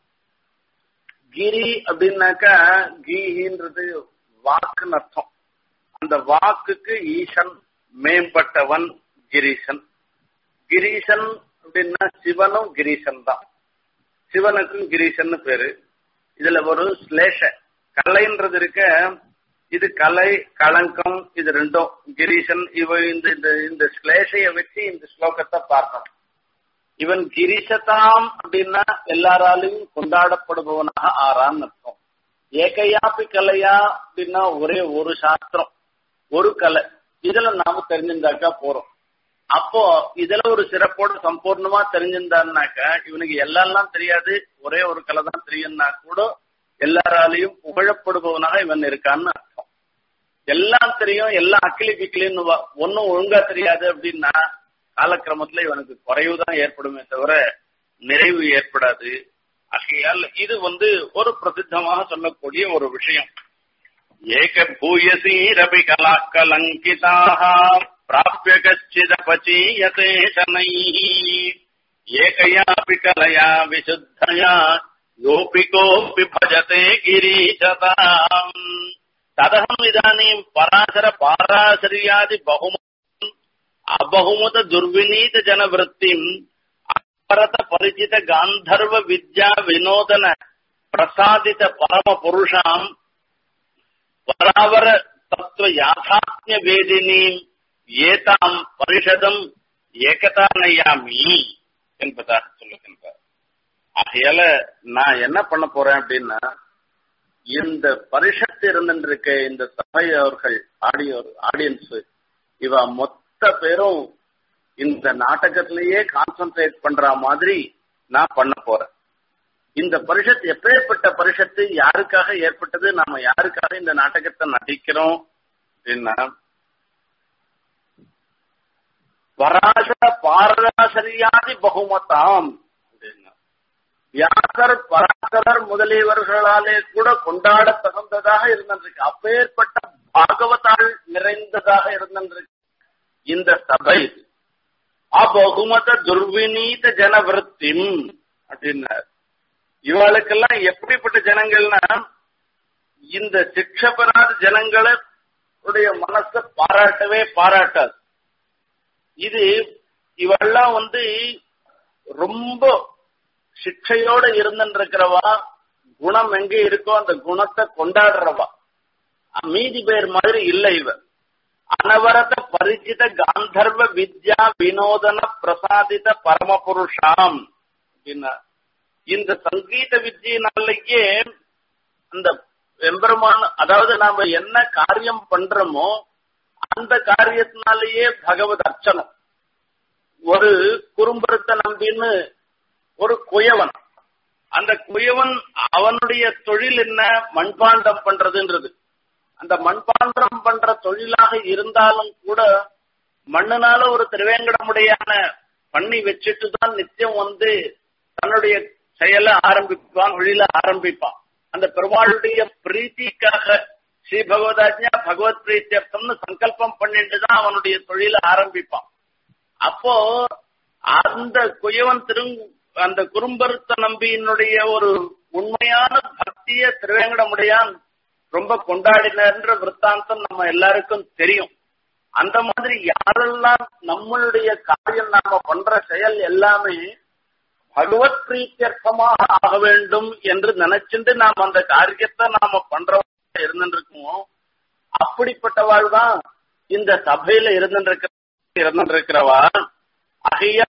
கிரி அப்படின்னாக்கா கீஹின்றது வாக்குன்னு அர்த்தம் அந்த வாக்குக்கு ஈசன் மேம்பட்டவன் கிரீசன் கிரீசன் அப்படின்னா சிவனும் கிரீசன் தான் சிவனுக்கும் கிரீசன் பேரு இதுல ஒரு ஸ்லேஷ கலைன்றது இருக்க இது கலை களங்கம் இது ரெண்டும் கிரீசன் இவ இந்த இந்த ஸ்லேஷைய வச்சு இந்த ஸ்லோகத்தை பார்க்கணும் இவன் கிரீஷதாம் அப்படின்னா எல்லாராலையும் கொண்டாடப்படுபவனாக ஆறான்னு அர்த்தம் ஏகையாப்பி கலையா அப்படின்னா ஒரே ஒரு சாஸ்திரம் ஒரு கலை இதுல நாம தெரிஞ்சிருந்தாக்கா போறோம் அப்போ இதுல ஒரு சிறப்போட சம்பூர்ணமா தெரிஞ்சிருந்தான்னாக்கா இவனுக்கு எல்லாம் தெரியாது ஒரே ஒரு கலை தான் தெரியும்னா கூட எல்லாராலையும் புகழப்படுபவனாக இவன் இருக்கான்னு அர்த்தம் எல்லாம் தெரியும் எல்லாம் அக்கிலி பிக்கிலின்னு ஒன்னும் ஒழுங்கா தெரியாது அப்படின்னா காலக்கிரமத்துல இவனுக்கு குறைவு தான் ஏற்படுமே தவிர நிறைவு ஏற்படாது ஆகையால் இது வந்து ஒரு பிரசித்தமாக சொல்லக்கூடிய ஒரு விஷயம் ஏக பூயசீரபி கலா கலங்கிதாக பிராபிய கச்சிதபச்சீயதே சனை ஏகையாபி கலையா விசுத்தயா யோபி கோபி பஜதே கிரீஷதாம் ததகம் இதானீம் பராசர பாராசரியாதி பகும அபகுமத துர்விநீத ஜனவருத்திம் அபரத பரிச்சித காந்தர்வ வித்யா வினோதன பிரசாதித பரம புருஷாம் பராவர தத்துவ யாதாத்மிய வேதினீம் ஏதாம் பரிஷதம் ஏகதா நையாமி என்பதாக சொல்லுகின்றார் ஆகையால நான் என்ன பண்ண போறேன் அப்படின்னா இந்த பரிஷத்து இருந்துருக்க இந்த சபை அவர்கள் ஆடியோ ஆடியன்ஸ் இவ மொத்த பேரும் இந்த நாடகத்திலேயே கான்சென்ட்ரேட் பண்ற மாதிரி நான் பண்ண போறேன் இந்த பரிஷத் எப்பேற்பட்ட பரிஷத்து யாருக்காக ஏற்பட்டது நாம யாருக்காக இந்த நாடகத்தை நடிக்கிறோம் அப்படின்னா பராசர பாரராசரியாதி பகுமதாம் அப்படின்னா வியாசர் பராசரர் முதலியவர்களாலே கூட கொண்டாட தகுந்ததாக இருந்திருக்கு அப்பேற்பட்ட பாகவதாள் நிறைந்ததாக இருந்திருக்கு இந்த சபை அபகுமத துர்விநீத ஜனவிருத்திம் அப்படின்னார் இவாளுக்கெல்லாம் எப்படிப்பட்ட ஜனங்கள்னா இந்த சிக்ஷ பெறாத ஜனங்களை உடைய மனச பாராட்டவே பாராட்டாது இது இவெல்லாம் வந்து ரொம்ப சிக்ஷையோட இருந்துருக்கிறவா குணம் எங்க இருக்கோ அந்த குணத்தை கொண்டாடுறவா மீதி பேர் மாதிரி இல்லை இவ அனவரத பரிச்சித காந்தர்வ வித்யா வினோதன பிரசாதித பரமபுருஷாம் அப்படின்னா இந்த சங்கீத வித்தியினாலேயே அந்த எம்பெருமான் அதாவது நாம என்ன காரியம் பண்றோமோ அந்த காரியத்தினாலேயே பகவத் அர்ச்சனம் ஒரு குறும்பருத்த நம்பின்னு ஒரு குயவன் அந்த குயவன் அவனுடைய தொழில் என்ன மண்பாண்டம் பண்றதுன்றது அந்த மண்பாண்டம் பண்ற தொழிலாக இருந்தாலும் கூட மண்ணுனால ஒரு திருவேங்கடமுடையான பண்ணி வச்சுட்டு தான் நித்தியம் வந்து தன்னுடைய செயலை ஆரம்பிப்பான் வழியில ஆரம்பிப்பான் அந்த பெருமாளுடைய பிரீத்திக்காக ஸ்ரீ பகவதாஜ்யா பகவத் பிரீத்தியர்த்தம்னு சங்கல்பம் பண்ணிட்டு தான் அவனுடைய தொழில ஆரம்பிப்பான் அப்போ அந்த குயவன் திரு அந்த குறும்பருத்த நம்பியினுடைய ஒரு உண்மையான பக்திய திருவேங்கடமுடையான் ரொம்ப கொண்டாடினன்ற விற்த்தாந்தம் நம்ம எல்லாருக்கும் தெரியும் அந்த மாதிரி யாரெல்லாம் நம்மளுடைய காரியம் நாம பண்ற செயல் எல்லாமே பகவத் பிரீத்தியர்த்தமாக ஆக வேண்டும் என்று நினைச்சுட்டு நாம் அந்த காரியத்தை நாம பண்றவங்க இருந்துருக்கோம் அப்படிப்பட்டவாள் தான் இந்த சபையில இருந்துருக்க இருந்துருக்கிறவா ஆகையா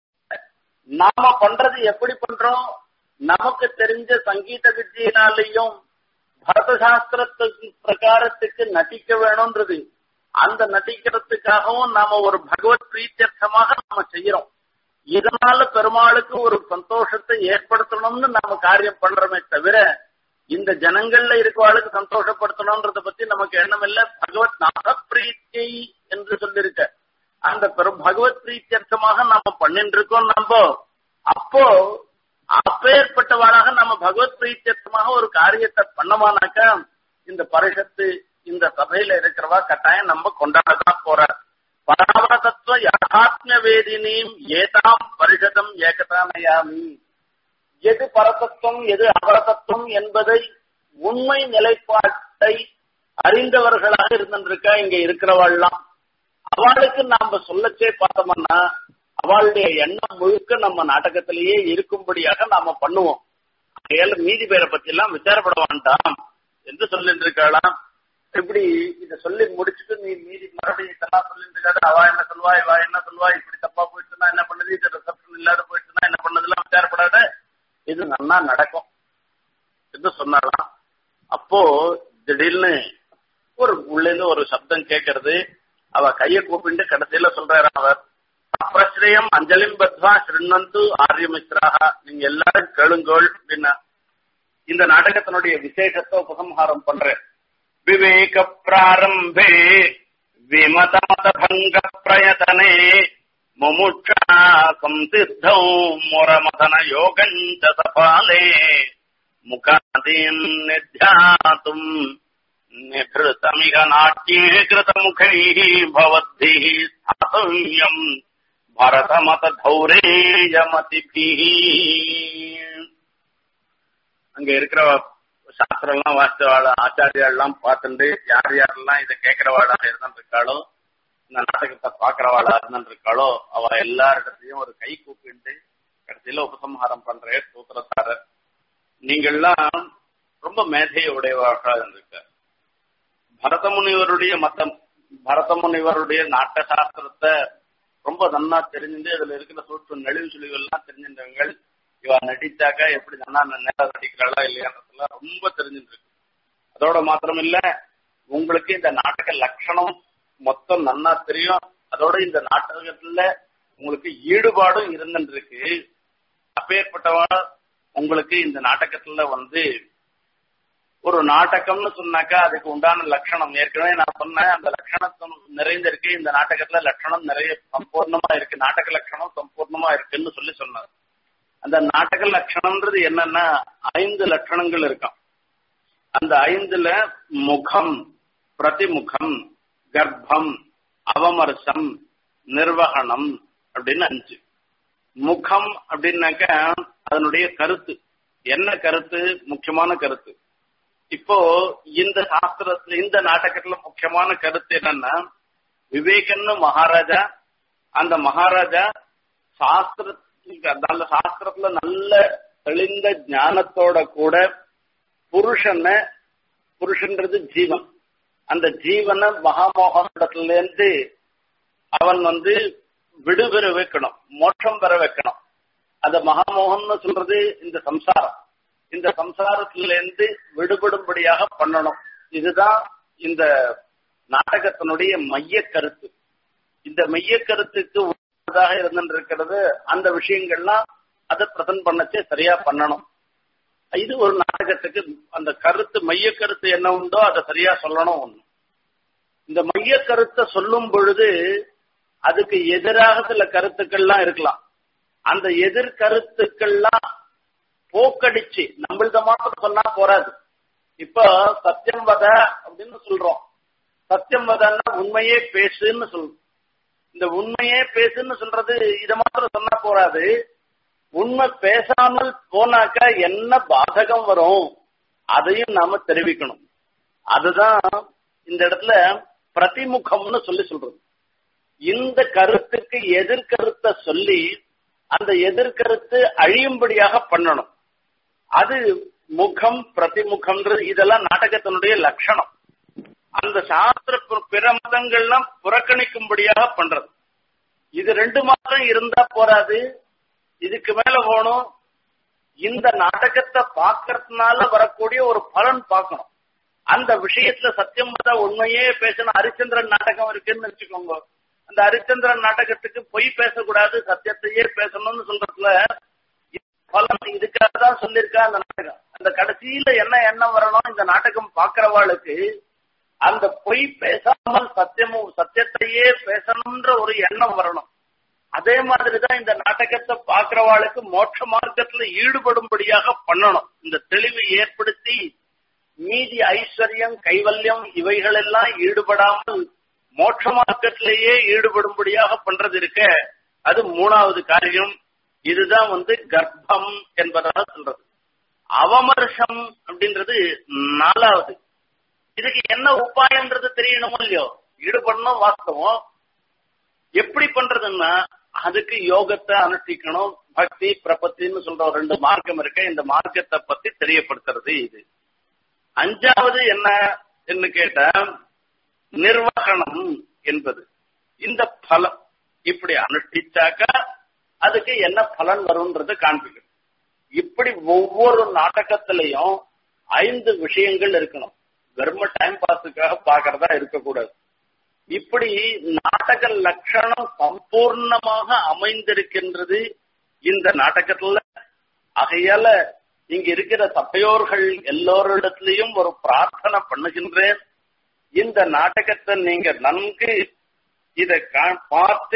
நாம பண்றது எப்படி பண்றோம் நமக்கு தெரிஞ்ச சங்கீத வித்தியினாலையும் பரத சாஸ்திரத்துக்கு பிரகாரத்துக்கு நடிக்க வேணும்ன்றது அந்த நடிக்கிறதுக்காகவும் நாம ஒரு பகவத் பிரீத்தியர்த்தமாக நாம செய்யறோம் இதனால பெருமாளுக்கு ஒரு சந்தோஷத்தை ஏற்படுத்தணும்னு நாம காரியம் பண்றோமே தவிர இந்த ஜனங்கள்ல இருக்கவாளுக்கு சந்தோஷப்படுத்தணும்ன்றத பத்தி நமக்கு எண்ணம் இல்ல பகவத் நாக பிரீத்தியை என்று சொல்லிருக்க அந்த பகவத் பிரீத்தியர்த்தமாக நாம பண்ணிட்டு இருக்கோம் நம்ம அப்போ அப்பேற்பட்டவாளாக நம்ம பகவத் பிரீத்தியர்த்தமாக ஒரு காரியத்தை பண்ணமானாக்கா இந்த பரிஷத்து இந்த சபையில இருக்கிறவா கட்டாயம் நம்ம கொண்டாடதான் போற பராவரதத்துவ யதாத்ம வேதினியும் ஏதாம் பரிஷதம் ஏகதானயாமி எது பரதத்துவம் எது அபரதத்துவம் என்பதை உண்மை நிலைப்பாட்டை அறிந்தவர்களாக இருந்திருக்கா இங்க இருக்கிறவாள்லாம் அவளுக்கு நாம சொல்லச்சே பார்த்தோம்னா அவளுடைய எண்ணம் முழுக்க நம்ம நாடகத்திலேயே இருக்கும்படியாக நாம பண்ணுவோம் ஆகையால மீதி பேரை பத்தி எல்லாம் விசாரப்பட வேண்டாம் என்று சொல்லிட்டு இருக்கலாம் இப்படி இத சொல்லி முடிச்சுட்டு நீ மீதி மறுபடியும் இதெல்லாம் சொல்லிட்டு இருக்காரு அவ என்ன சொல்லுவா இவ என்ன சொல்லுவா இப்படி தப்பா போயிட்டுனா என்ன பண்ணுது இது ரிசப்ஷன் இல்லாத போயிட்டுனா என்ன பண்ணதெல்லாம் விசாரப்படாத இது நன்னா நடக்கும் என்று சொன்னாலாம் அப்போ திடீர்னு ஒரு உள்ளேந்து ஒரு சப்தம் கேட்கறது அவ கைய கூப்பிட்டு கடைசியில சொல்றாரு அவர் அப்பிரஸ்ரயம் அஞ்சலிம் பத்வா ஸ்ருண்ணந்து ஆரியமித்ராக நீங்க எல்லாரும் கேளுங்கோள் அப்படின்னா இந்த நாடகத்தினுடைய விசேஷத்தை உபசம்ஹாரம் பண்றேன் விவேக பிராரம்பே விமதமத பங்க பிரயத்தனே முமுட்சா சம்சித்தௌ முரமதன யோகஞ்ச சபாலே முகாதீம் நித்யாத்தும் நிபிருத்தமிக நாட்டியே கிருதமுகைः भवद्भिः स्थातव्यम् பரதமத தௌரேயமதிபிः அங்க இருக்கிற சாஸ்திரம் எல்லாம் வாசிச்சவாள் ஆச்சாரியாள்லாம் பார்த்துட்டு யார் யாரெல்லாம் இதை கேட்கிறவாளாக இருந்திருக்காளோ இந்த நாடகத்தை பாக்குறவாளா இருந்திருக்காளோ அவ எல்லாரிடத்தையும் ஒரு கை கூப்பிட்டு கடைசியில உபசம்ஹாரம் பண்ற சூத்திரத்தாரர் நீங்கள்லாம் ரொம்ப மேதைய உடையவர்களாக இருந்திருக்க பரத முனிவருடைய மத்த பரத முனிவருடைய நாட்ட சாஸ்திரத்தை ரொம்ப நன்னா தெரிஞ்சுட்டு அதுல இருக்கிற சூற்று நெளிவு சுழிவுகள்லாம் தெரிஞ்சின்றவங்க இவ நடிச்சாக்கா எப்படி நன்னா நேரம் நடிக்கிறாளா இல்லையான்றதுலாம் ரொம்ப தெரிஞ்சுட்டு இருக்கு அதோட மாத்திரம் இல்ல உங்களுக்கு இந்த நாடக லட்சணம் மொத்தம் நன்னா தெரியும் அதோட இந்த நாடகத்துல உங்களுக்கு ஈடுபாடும் இருந்துட்டு இருக்கு அப்பேற்பட்டவா உங்களுக்கு இந்த நாடகத்துல வந்து ஒரு நாடகம்னு சொன்னாக்கா அதுக்கு உண்டான லட்சணம் ஏற்கனவே நான் சொன்னேன் அந்த லட்சணம் நிறைந்திருக்கு இந்த நாடகத்துல லட்சணம் நிறைய சம்பூர்ணமா இருக்கு நாடக லட்சணம் சம்பூர்ணமா இருக்குன்னு சொல்லி சொன்னார் அந்த நாடக லட்சணம்ன்றது என்னன்னா ஐந்து லட்சணங்கள் இருக்கும் அந்த ஐந்துல முகம் பிரதிமுகம் கர்ப்பம் அவமர்சம் நிர்வகணம் அப்படின்னு அஞ்சு முகம் அப்படின்னாக்க அதனுடைய கருத்து என்ன கருத்து முக்கியமான கருத்து இப்போ இந்த சாஸ்திரத்துல இந்த நாடகத்துல முக்கியமான கருத்து என்னன்னா விவேகன்னு மகாராஜா அந்த மகாராஜா சாஸ்திர நல்ல சாஸ்திரத்துல நல்ல தெளிந்த ஞானத்தோட கூட புருஷனை புருஷன்றது ஜீவன் அந்த ஜீவனை மகாமோகனிடத்துல இருந்து அவன் வந்து விடுபெற வைக்கணும் மோட்சம் பெற வைக்கணும் அந்த மகாமோகம்னு சொல்றது இந்த சம்சாரம் இந்த சம்சாரத்தில இருந்து விடுபடும்படியாக பண்ணணும் இதுதான் இந்த நாடகத்தினுடைய மைய கருத்து இந்த மைய கருத்துக்கு உள்ளதாக இருந்துருக்கிறது அந்த விஷயங்கள்லாம் அதை பிரசன்ட் பண்ணச்சே சரியா பண்ணணும் இது ஒரு நாடகத்துக்கு அந்த கருத்து மைய கருத்து என்ன உண்டோ அதை சரியா சொல்லணும் ஒண்ணு இந்த மைய கருத்தை சொல்லும் பொழுது அதுக்கு எதிராக சில கருத்துக்கள்லாம் இருக்கலாம் அந்த எதிர் கருத்துக்கள்லாம் போக்கடிச்சு நம்மள்த மாத்திரம் சொன்னா போறாது இப்ப சத்தியம் வத அப்படின்னு சொல்றோம் சத்தியம் வதன்னா உண்மையே பேசுன்னு சொல்றோம் இந்த உண்மையே பேசுன்னு சொல்றது இத மாத்திரம் சொன்னா போறாது உண்மை பேசாமல் போனாக்கா என்ன பாதகம் வரும் அதையும் நாம தெரிவிக்கணும் அதுதான் இந்த இடத்துல பிரதிமுகம்னு சொல்லி சொல்றது இந்த கருத்துக்கு எதிர்கருத்தை சொல்லி அந்த எதிர்கருத்து அழியும்படியாக பண்ணணும் அது முகம் பிரதிமுகம்ன்றது இதெல்லாம் நாடகத்தினுடைய லட்சணம் அந்த சாஸ்திர பிற மதங்கள்லாம் புறக்கணிக்கும்படியாக பண்றது இது ரெண்டு மாதம் இருந்தா போராது இதுக்கு மேல போகணும் இந்த நாடகத்தை பார்க்கறதுனால வரக்கூடிய ஒரு பலன் பார்க்கணும் அந்த விஷயத்துல சத்தியம் மத உண்மையே பேசணும் ஹரிச்சந்திரன் நாடகம் இருக்குன்னு வச்சுக்கோங்க அந்த ஹரிச்சந்திரன் நாடகத்துக்கு பொய் பேசக்கூடாது சத்தியத்தையே பேசணும்னு சொல்றதுல பலன் இதுக்காக தான் சொல்லியிருக்கா அந்த நாடகம் அந்த கடைசியில என்ன எண்ணம் வரணும் இந்த நாடகம் பாக்குறவாளுக்கு அந்த பொய் பேசாமல் சத்தியமும் சத்தியத்தையே பேசணும்ன்ற ஒரு எண்ணம் வரணும் அதே மாதிரிதான் இந்த நாடகத்தை பாக்குறவாளுக்கு மோட்ச மார்க்கத்துல ஈடுபடும்படியாக பண்ணணும் இந்த தெளிவு ஏற்படுத்தி மீதி ஐஸ்வர்யம் கைவல்யம் இவைகள் எல்லாம் ஈடுபடாமல் மோட்ச மார்க்கத்திலேயே ஈடுபடும்படியாக பண்றது இருக்க அது மூணாவது காரியம் இதுதான் வந்து கர்ப்பம் என்பதாக சொல்றது அவமர்ஷம் அப்படின்றது நாலாவது இதுக்கு என்ன உபாயம்ன்றது தெரியணும் இல்லையோ ஈடுபடணும் வாஸ்தவம் எப்படி பண்றதுன்னா அதுக்கு யோகத்தை அனுஷ்டிக்கணும் பக்தி பிரபத்தின்னு சொல்ற ஒரு ரெண்டு மார்க்கம் இருக்கு இந்த மார்க்கத்தை பத்தி தெரியப்படுத்துறது இது அஞ்சாவது என்ன என்று கேட்ட நிர்வகணம் என்பது இந்த பலம் இப்படி அனுஷ்டிச்சாக்கா அதுக்கு என்ன பலன் வரும்ன்றது காண்பிக்கும் இப்படி ஒவ்வொரு நாடகத்திலையும் ஐந்து விஷயங்கள் இருக்கணும் வெறும டைம் பாஸுக்காக பாக்குறதா இருக்கக்கூடாது இப்படி நாடக லட்சணம் சம்பூர்ணமாக அமைந்திருக்கின்றது இந்த நாடகத்துல ஆகையால இங்க இருக்கிற சபையோர்கள் எல்லோரிடத்திலையும் ஒரு பிரார்த்தனை பண்ணுகின்றேன் இந்த நாடகத்தை நீங்க நன்கு இதை பார்த்து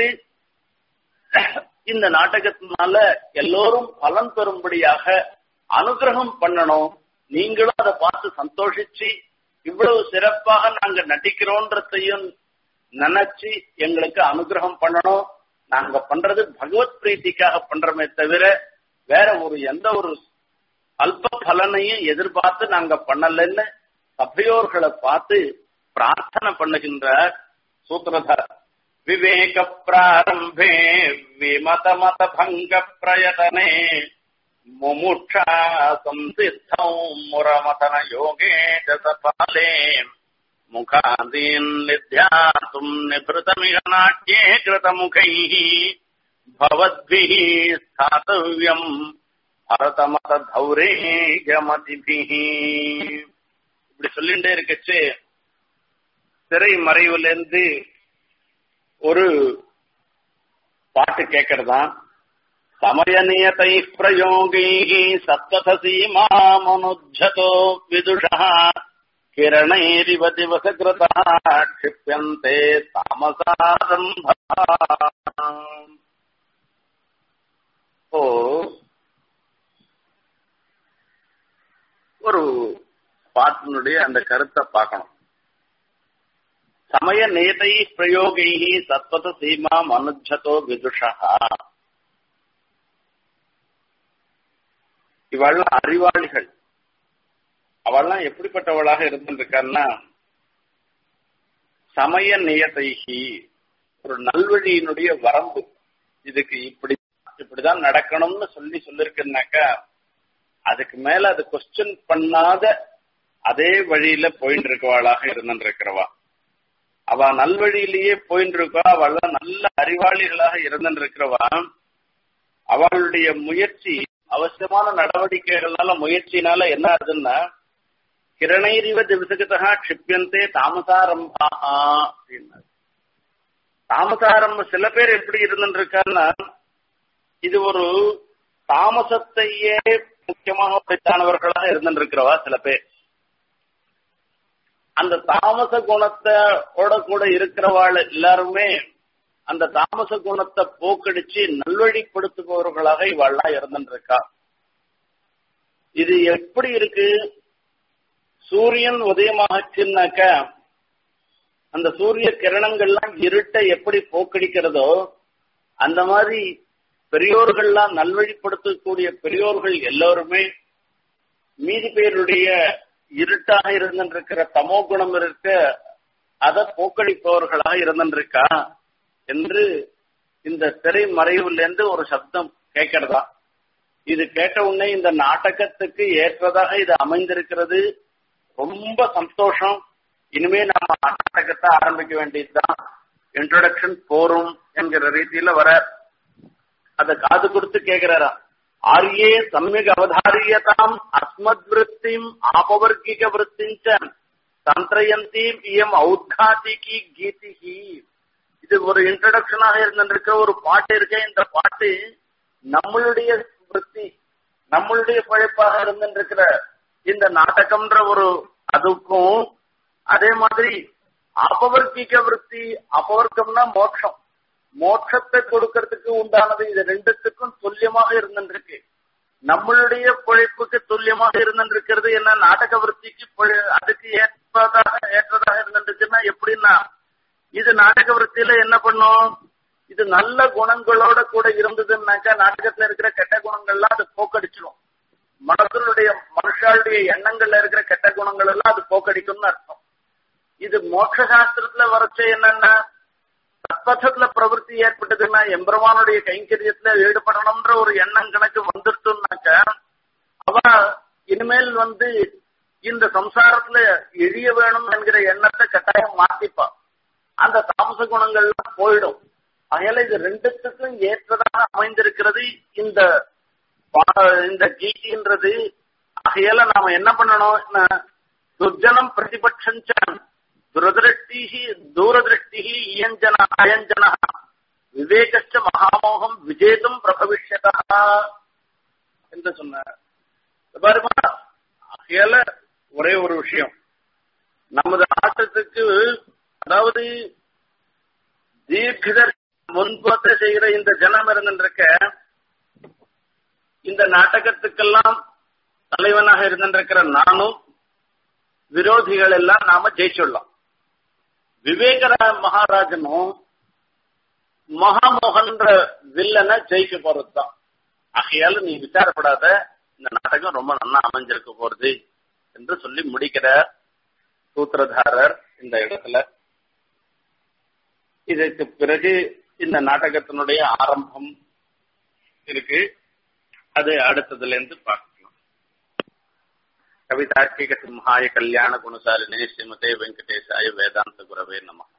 இந்த நாடகத்தினால எல்லோரும் பலன் பெறும்படியாக அனுகிரகம் பண்ணணும் நீங்களும் அதை பார்த்து சந்தோஷிச்சு இவ்வளவு சிறப்பாக நாங்க நடிக்கிறோன்றதையும் நினைச்சு எங்களுக்கு அனுகிரகம் பண்ணணும் நாங்க பண்றது பகவத் பிரீத்திக்காக பண்றோமே தவிர வேற ஒரு எந்த ஒரு அல்ப பலனையும் எதிர்பார்த்து நாங்க பண்ணலன்னு சபையோர்களை பார்த்து பிரார்த்தனை பண்ணுகின்ற சூத்திரதர் விவேக பிராரம்பே விமத மத பங்க பிரயதனே முமுட்சா சம்சித்தௌ முரமதன யோகே ஜசபாலே முகாதீன் நித்யாத்தும் நிபிருதமிக நாட்யே கிருதமுகைः भवद्भिः स्थातव्यम् பரதமத தௌரேகமதிபிஹி இப்படி சொல்லிட்டே இருக்கச்சு திரை மறைவுல இருந்து ஒரு பாட்டு கேட்கறதா சமயநியதை பிரயோகை சத்வத சீமாமனுஜதோ விதுஷா கிரணைரிவ திவசகிருதா க்ஷிப்யந்தே தாமசாரம்பா ஓ ஒரு பாட்டினுடைய அந்த கருத்தை பார்க்கணும் சமய நேதை பிரயோகை சத்வத சீமா மனுஜதோ விதுஷா இவள்லாம் அறிவாளிகள் அவள்லாம் எப்படிப்பட்டவளாக இருந்திருக்கான்னா சமய நியதைகி ஒரு நல்வழியினுடைய வரம்பு இதுக்கு இப்படி இப்படிதான் நடக்கணும்னு சொல்லி சொல்லிருக்குனாக்கா அதுக்கு மேல அது கொஸ்டின் பண்ணாத அதே வழியில போயிட்டு இருக்கவாளாக இருந்திருக்கிறவா அவ நல்வழியிலேயே போயிட்டு இருக்கா அவள்லாம் நல்ல அறிவாளிகளாக இருந்திருக்கிறவா அவளுடைய முயற்சி அவசியமான நடவடிக்கைகளால முயற்சினால என்ன ஆகுதுன்னா கிரணைரிவ திவசகத்தா க்ஷிப்யந்தே தாமசாரம்பா அப்படின்னா தாமசாரம்ப சில பேர் எப்படி இருந்துருக்கான்னா இது ஒரு தாமசத்தையே முக்கியமாக உடைத்தானவர்களாக இருந்திருக்கிறவா சில பேர் அந்த தாமச குணத்தோட கூட இருக்கிறவாள் எல்லாருமே அந்த தாமச குணத்தை போக்கடிச்சு நல்வழிப்படுத்துபவர்களாக இவெல்லாம் இருந்துருக்கா இது எப்படி இருக்கு சூரியன் உதயமாகச்சுன்னாக்க அந்த சூரிய கிரணங்கள்லாம் இருட்டை எப்படி போக்கடிக்கிறதோ அந்த மாதிரி பெரியோர்கள்லாம் நல்வழிப்படுத்தக்கூடிய பெரியோர்கள் எல்லோருமே மீதி பேருடைய இருட்டாக இருந்திருக்கிற தமோ குணம் இருக்க அதை போக்கடிப்பவர்களாக இருந்திருக்கா என்று இந்த திரை மறைவுலேருந்து ஒரு சப்தம் கேட்கிறதா இது கேட்ட உடனே இந்த நாடகத்துக்கு ஏற்றதாக இது அமைந்திருக்கிறது ரொம்ப சந்தோஷம் இனிமே நம்ம நாடகத்தை ஆரம்பிக்க வேண்டியதுதான் இன்ட்ரோடக்ஷன் போரும் என்கிற ரீதியில வர அத காது கொடுத்து கேட்கிறாரா ஆரியே சமயக் அவதாரியதாம் அஸ்மத் விற்த்திம் ஆபவர்கிக விற்த்திஞ்ச தந்திரயந்தீம் இயம் ஔத்காதிகி கீதிகி இது ஒரு இன்ட்ரடக்ஷனாக இருந்திருக்க ஒரு பாட்டு இருக்க இந்த பாட்டு நம்மளுடைய விற்பி நம்மளுடைய பழைப்பாக இருந்திருக்கிற இந்த நாடகம்ன்ற ஒரு அதுக்கும் அதே மாதிரி அபவர்க்கிக விற்பி அபவர்க்கம்னா மோட்சம் மோட்சத்தை கொடுக்கறதுக்கு உண்டானது இது ரெண்டுத்துக்கும் துல்லியமாக இருந்திருக்கு நம்மளுடைய பிழைப்புக்கு துல்லியமாக இருந்திருக்கிறது என்ன நாடக விற்பிக்கு அதுக்கு ஏற்றதாக ஏற்றதாக இருந்திருக்குன்னா எப்படின்னா இது நாடக விற்பியில என்ன பண்ணும் இது நல்ல குணங்களோட கூட இருந்ததுன்னாக்கா நாடகத்துல இருக்கிற கெட்ட குணங்கள்லாம் அது போக்கடிச்சிடும் மனசனுடைய மனுஷாளுடைய எண்ணங்கள்ல இருக்கிற கெட்ட குணங்கள் எல்லாம் அது போக்கடிக்கும்னு அர்த்தம் இது மோட்ச சாஸ்திரத்துல வரைச்ச என்னன்னா தத்பதத்துல பிரவருத்தி ஏற்பட்டதுன்னா எம்பெருமானுடைய கைங்கரியத்துல ஈடுபடணும்ன்ற ஒரு எண்ணம் கணக்கு வந்துட்டுனாக்க அவ இனிமேல் வந்து இந்த சம்சாரத்துல எழிய வேணும் என்கிற எண்ணத்தை கட்டாயம் மாத்திப்பா அந்த தாமச குணங்கள்லாம் போயிடும் அதனால இது ரெண்டுத்துக்கும் ஏற்றதாக அமைந்திருக்கிறது இந்த இந்த கீதின்றது ஆகையால நாம என்ன பண்ணணும் துர்ஜனம் பிரதிபட்சம் துரதிருஷ்டி தூரதிருஷ்டி இயஞ்சன அயஞ்சன விவேகச்ச மகாமோகம் விஜேதும் பிரபவிஷ்யதா என்று சொன்னார் பாருமா ஆகையால ஒரே ஒரு விஷயம் நமது ஆட்டத்துக்கு அதாவது தீர்க்கதர் முன்பத்தை செய்கிற இந்த ஜனம் இருந்திருக்க இந்த நாடகத்துக்கெல்லாம் தலைவனாக இருந்திருக்கிற நானும் விரோதிகள் எல்லாம் நாம ஜெயிச்சுடலாம் விவேகர மகாராஜனும் மகாமோகன்ற வில்லனை ஜெயிக்க போறதுதான் ஆகையால நீ விசாரப்படாத இந்த நாடகம் ரொம்ப நல்லா அமைஞ்சிருக்க போறது என்று சொல்லி முடிக்கிற சூத்திரதாரர் இந்த இடத்துல இதற்கு பிறகு இந்த நாடகத்தினுடைய ஆரம்பம் இருக்கு அது அடுத்ததுல இருந்து பார்க்கலாம் கவிதார்க்கிக சிம்ஹாய கல்யாண குணசாலினே ஸ்ரீமதே வெங்கடேசாய வேதாந்த குரவே நம